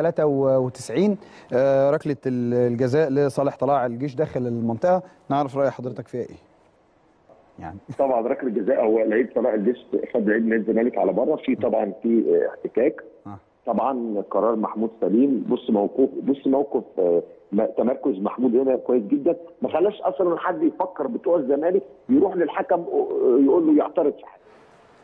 Speaker 18: 93 آه، ركله ال- الجزاء لصالح طلائع الجيش داخل المنطقه نعرف راي حضرتك فيها ايه يعني
Speaker 17: طبعا ركله الجزاء هو لعيب طلائع الجيش خد لعيب نادي الزمالك على بره في طبعا في آه، احتكاك طبعا قرار محمود سليم بص موقف بص موقف آه، م- تمركز محمود هنا كويس جدا ما خلاش اصلا حد يفكر بتوع الزمالك يروح للحكم آه، يقول له يعترض في حاجه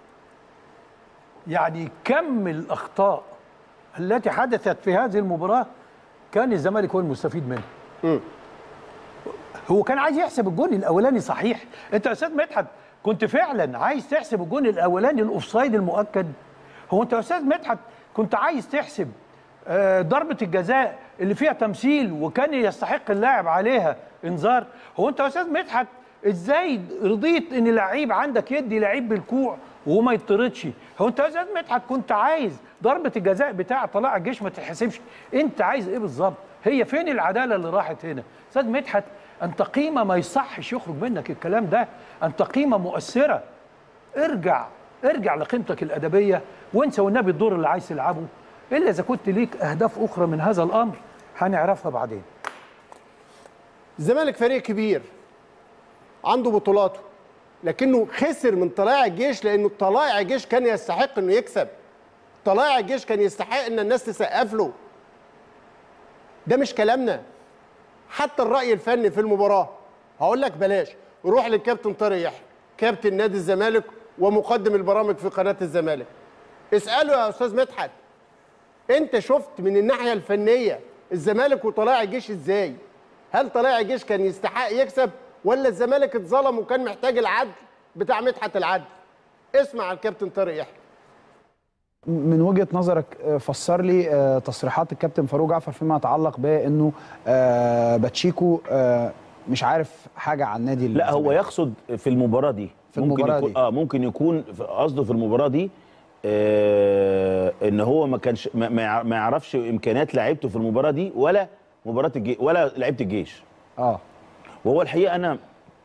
Speaker 1: يعني كم الاخطاء التي حدثت في هذه المباراه كان الزمالك هو المستفيد منها هو كان عايز يحسب الجون الاولاني صحيح انت يا استاذ مدحت كنت فعلا عايز تحسب الجون الاولاني الاوفسايد المؤكد هو انت يا استاذ مدحت كنت عايز تحسب آه، ضربه الجزاء اللي فيها تمثيل وكان يستحق اللاعب عليها انذار هو انت يا استاذ مدحت ازاي رضيت ان لعيب عندك يدي لعيب بالكوع وما يطردش هو انت يا استاذ مدحت كنت عايز ضربه الجزاء بتاع طلائع الجيش ما تتحسبش انت عايز ايه بالظبط هي فين العداله اللي راحت هنا استاذ مدحت انت قيمه ما يصحش يخرج منك الكلام ده انت قيمه مؤثره ارجع ارجع لقيمتك الادبيه وانسى والنبي الدور اللي عايز تلعبه الا اذا كنت ليك اهداف اخرى من هذا الامر هنعرفها بعدين
Speaker 2: الزمالك فريق كبير عنده بطولاته لكنه خسر من طلائع الجيش لانه طلائع الجيش كان يستحق انه يكسب طلائع الجيش كان يستحق ان الناس تسقف له ده مش كلامنا حتى الراي الفني في المباراه هقول لك بلاش روح للكابتن طارق يحيى كابتن نادي الزمالك ومقدم البرامج في قناه الزمالك اساله يا استاذ مدحت انت شفت من الناحيه الفنيه الزمالك وطلائع الجيش ازاي هل طلائع الجيش كان يستحق يكسب ولا الزمالك اتظلم وكان محتاج العدل بتاع مدحت العدل اسمع الكابتن طارق يحيى
Speaker 18: من وجهه نظرك آه، فسر لي آه، تصريحات الكابتن فاروق جعفر فيما يتعلق بانه آه، باتشيكو آه، مش عارف حاجه عن نادي
Speaker 19: لا هو يقصد في المباراه دي
Speaker 18: في
Speaker 19: ممكن
Speaker 18: المباراة
Speaker 19: يكون
Speaker 18: دي.
Speaker 19: اه ممكن يكون في- قصده في المباراه دي آه ان هو ما كانش ما- ما يع- ما يعرفش امكانيات لعيبته في المباراه دي ولا مباراه الجيش ولا لعيبه الجيش
Speaker 18: اه
Speaker 19: وهو الحقيقه انا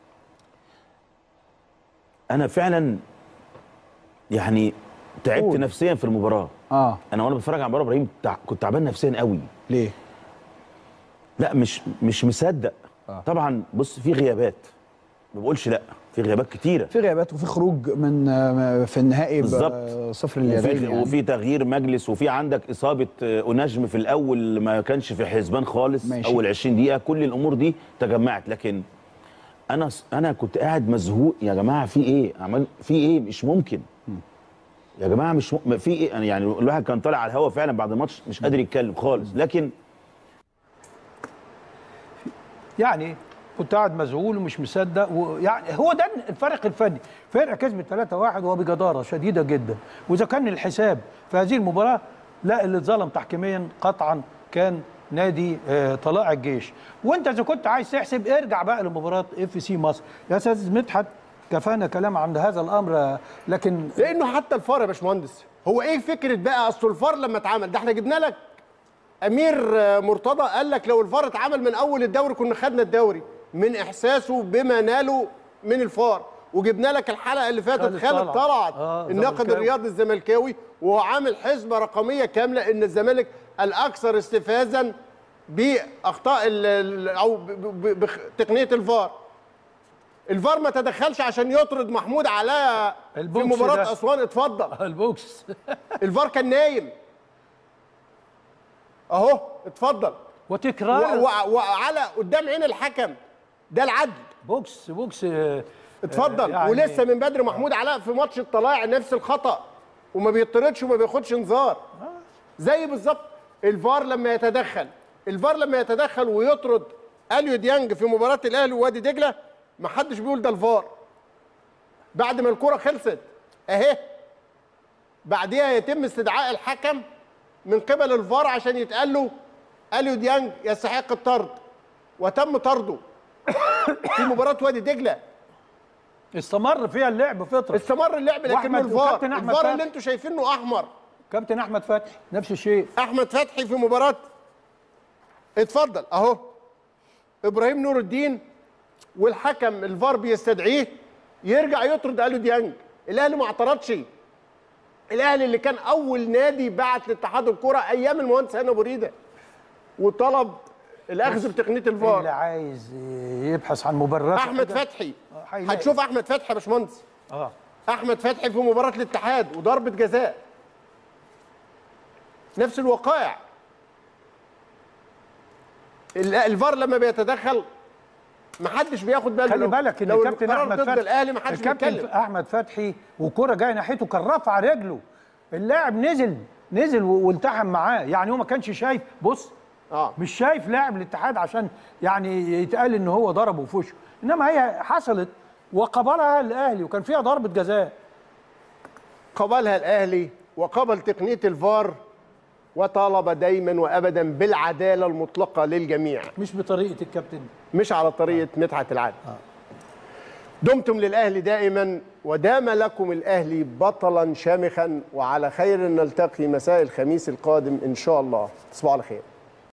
Speaker 19: انا فعلا يعني تعبت
Speaker 18: قول.
Speaker 19: نفسيا في المباراه
Speaker 18: اه
Speaker 19: انا وانا بتفرج على المباراه ابراهيم تع- كنت تعبان نفسيا قوي
Speaker 18: ليه
Speaker 19: لا مش مش مصدق آه. طبعا بص في غيابات ما بقولش لا في غيابات كتيره
Speaker 18: في غيابات وفي خروج من آه، في النهائي
Speaker 19: بالظبط
Speaker 18: بصفر
Speaker 19: وفي,
Speaker 18: اليدين يعني.
Speaker 19: وفي تغيير مجلس وفي عندك اصابه آه، اوناجم في الاول ما كانش في حسبان خالص
Speaker 18: ماشي.
Speaker 19: اول 20 دقيقه كل الامور دي تجمعت لكن انا انا كنت قاعد مزهوق يا جماعه في ايه عمل في ايه مش ممكن يا جماعه مش م... في ايه أنا يعني الواحد كان طالع على الهوا فعلا بعد الماتش مش قادر يتكلم خالص لكن
Speaker 1: يعني كنت قاعد مذهول ومش مصدق ويعني هو ده الفرق الفني فرقه كسبت 3-1 وبجداره شديده جدا واذا كان الحساب في هذه المباراه لا اللي اتظلم تحكيميا قطعا كان نادي آه، طلائع الجيش وانت اذا كنت عايز تحسب ارجع بقى لمباراه اف سي مصر يا استاذ مدحت كفانا كلام عن هذا الامر آه، لكن
Speaker 2: لانه حتى الفار يا باشمهندس هو ايه فكره بقى اصل الفار لما اتعمل ده احنا جبنا لك امير آه، مرتضى قال لك لو الفار اتعمل من اول الدوري كنا خدنا الدوري من احساسه بما ناله من الفار وجبنا لك الحلقه اللي فاتت
Speaker 1: خالد
Speaker 2: خالد
Speaker 1: طلعت.
Speaker 2: طلعت
Speaker 1: آه،
Speaker 2: الناقد
Speaker 1: زملكاوي.
Speaker 2: الرياضي الزملكاوي وهو عامل حسبه رقميه كامله ان الزمالك الاكثر استفازا باخطاء ال- ال- او ب- ب- بتقنيه الفار الفار ما تدخلش عشان يطرد محمود علاء في
Speaker 1: البوكس
Speaker 2: مباراه
Speaker 1: ده.
Speaker 2: اسوان اتفضل
Speaker 1: البوكس
Speaker 2: الفار كان نايم اهو اتفضل
Speaker 1: وتكرار
Speaker 2: و- و- وعلى قدام عين الحكم ده العدل
Speaker 1: بوكس بوكس آه،
Speaker 2: اتفضل
Speaker 1: يعني-
Speaker 2: ولسه من بدري محمود علاء في ماتش الطلائع نفس الخطا وما بيطردش وما بياخدش انذار زي بالظبط الفار لما يتدخل الفار لما يتدخل ويطرد اليو ديانج في مباراه الاهلي ووادي دجله ما حدش بيقول ده الفار بعد ما الكره خلصت اهي بعديها يتم استدعاء الحكم من قبل الفار عشان يتقال له اليو ديانج يستحق الطرد وتم طرده في مباراه وادي دجله
Speaker 1: استمر فيها اللعب فتره
Speaker 2: استمر اللعب لكن
Speaker 1: وأحمد-
Speaker 2: الفار
Speaker 1: وكابتن أحمد
Speaker 2: الفار
Speaker 1: فتحي.
Speaker 2: اللي انتم شايفينه احمر
Speaker 1: كابتن احمد فتحي نفس الشيء
Speaker 2: احمد فتحي في مباراه اتفضل اهو ابراهيم نور الدين والحكم الفار بيستدعيه يرجع يطرد اليو ديانج الاهلي ما اعترضش الاهلي اللي كان اول نادي بعت لاتحاد الكره ايام المهندس هاني ابو ريده وطلب الاخذ بتقنيه
Speaker 1: اللي
Speaker 2: الفار
Speaker 1: عايز يبحث عن مبررات
Speaker 2: احمد
Speaker 1: كده.
Speaker 2: فتحي
Speaker 1: هيلاقي.
Speaker 2: هتشوف احمد فتحي يا باشمهندس
Speaker 1: اه
Speaker 2: احمد فتحي في مباراه الاتحاد وضربه جزاء نفس الوقائع ال- الفار لما بيتدخل ما حدش بياخد باله
Speaker 1: خلي
Speaker 2: لو-
Speaker 1: بالك ان
Speaker 2: لو
Speaker 1: الكابتن
Speaker 2: القرار
Speaker 1: احمد
Speaker 2: ضد
Speaker 1: فتحي
Speaker 2: الاهلي ما حدش
Speaker 1: الكابتن
Speaker 2: بيتكلم
Speaker 1: احمد فتحي وكرة جايه ناحيته كان رفع رجله اللاعب نزل نزل و- والتحم معاه يعني هو ما كانش شايف بص
Speaker 2: اه
Speaker 1: مش شايف لاعب الاتحاد عشان يعني يتقال ان هو ضربه في وشه انما هي حصلت وقبلها الاهلي وكان فيها ضربه جزاء
Speaker 2: قبلها الاهلي وقبل تقنيه الفار وطالب دايما وابدا بالعداله المطلقه للجميع
Speaker 1: مش بطريقه الكابتن
Speaker 2: مش على طريقه مدحت العدل دمتم للاهلي دائما ودام لكم الاهلي بطلا شامخا وعلى خير نلتقي مساء الخميس القادم ان شاء الله تصبحوا على خير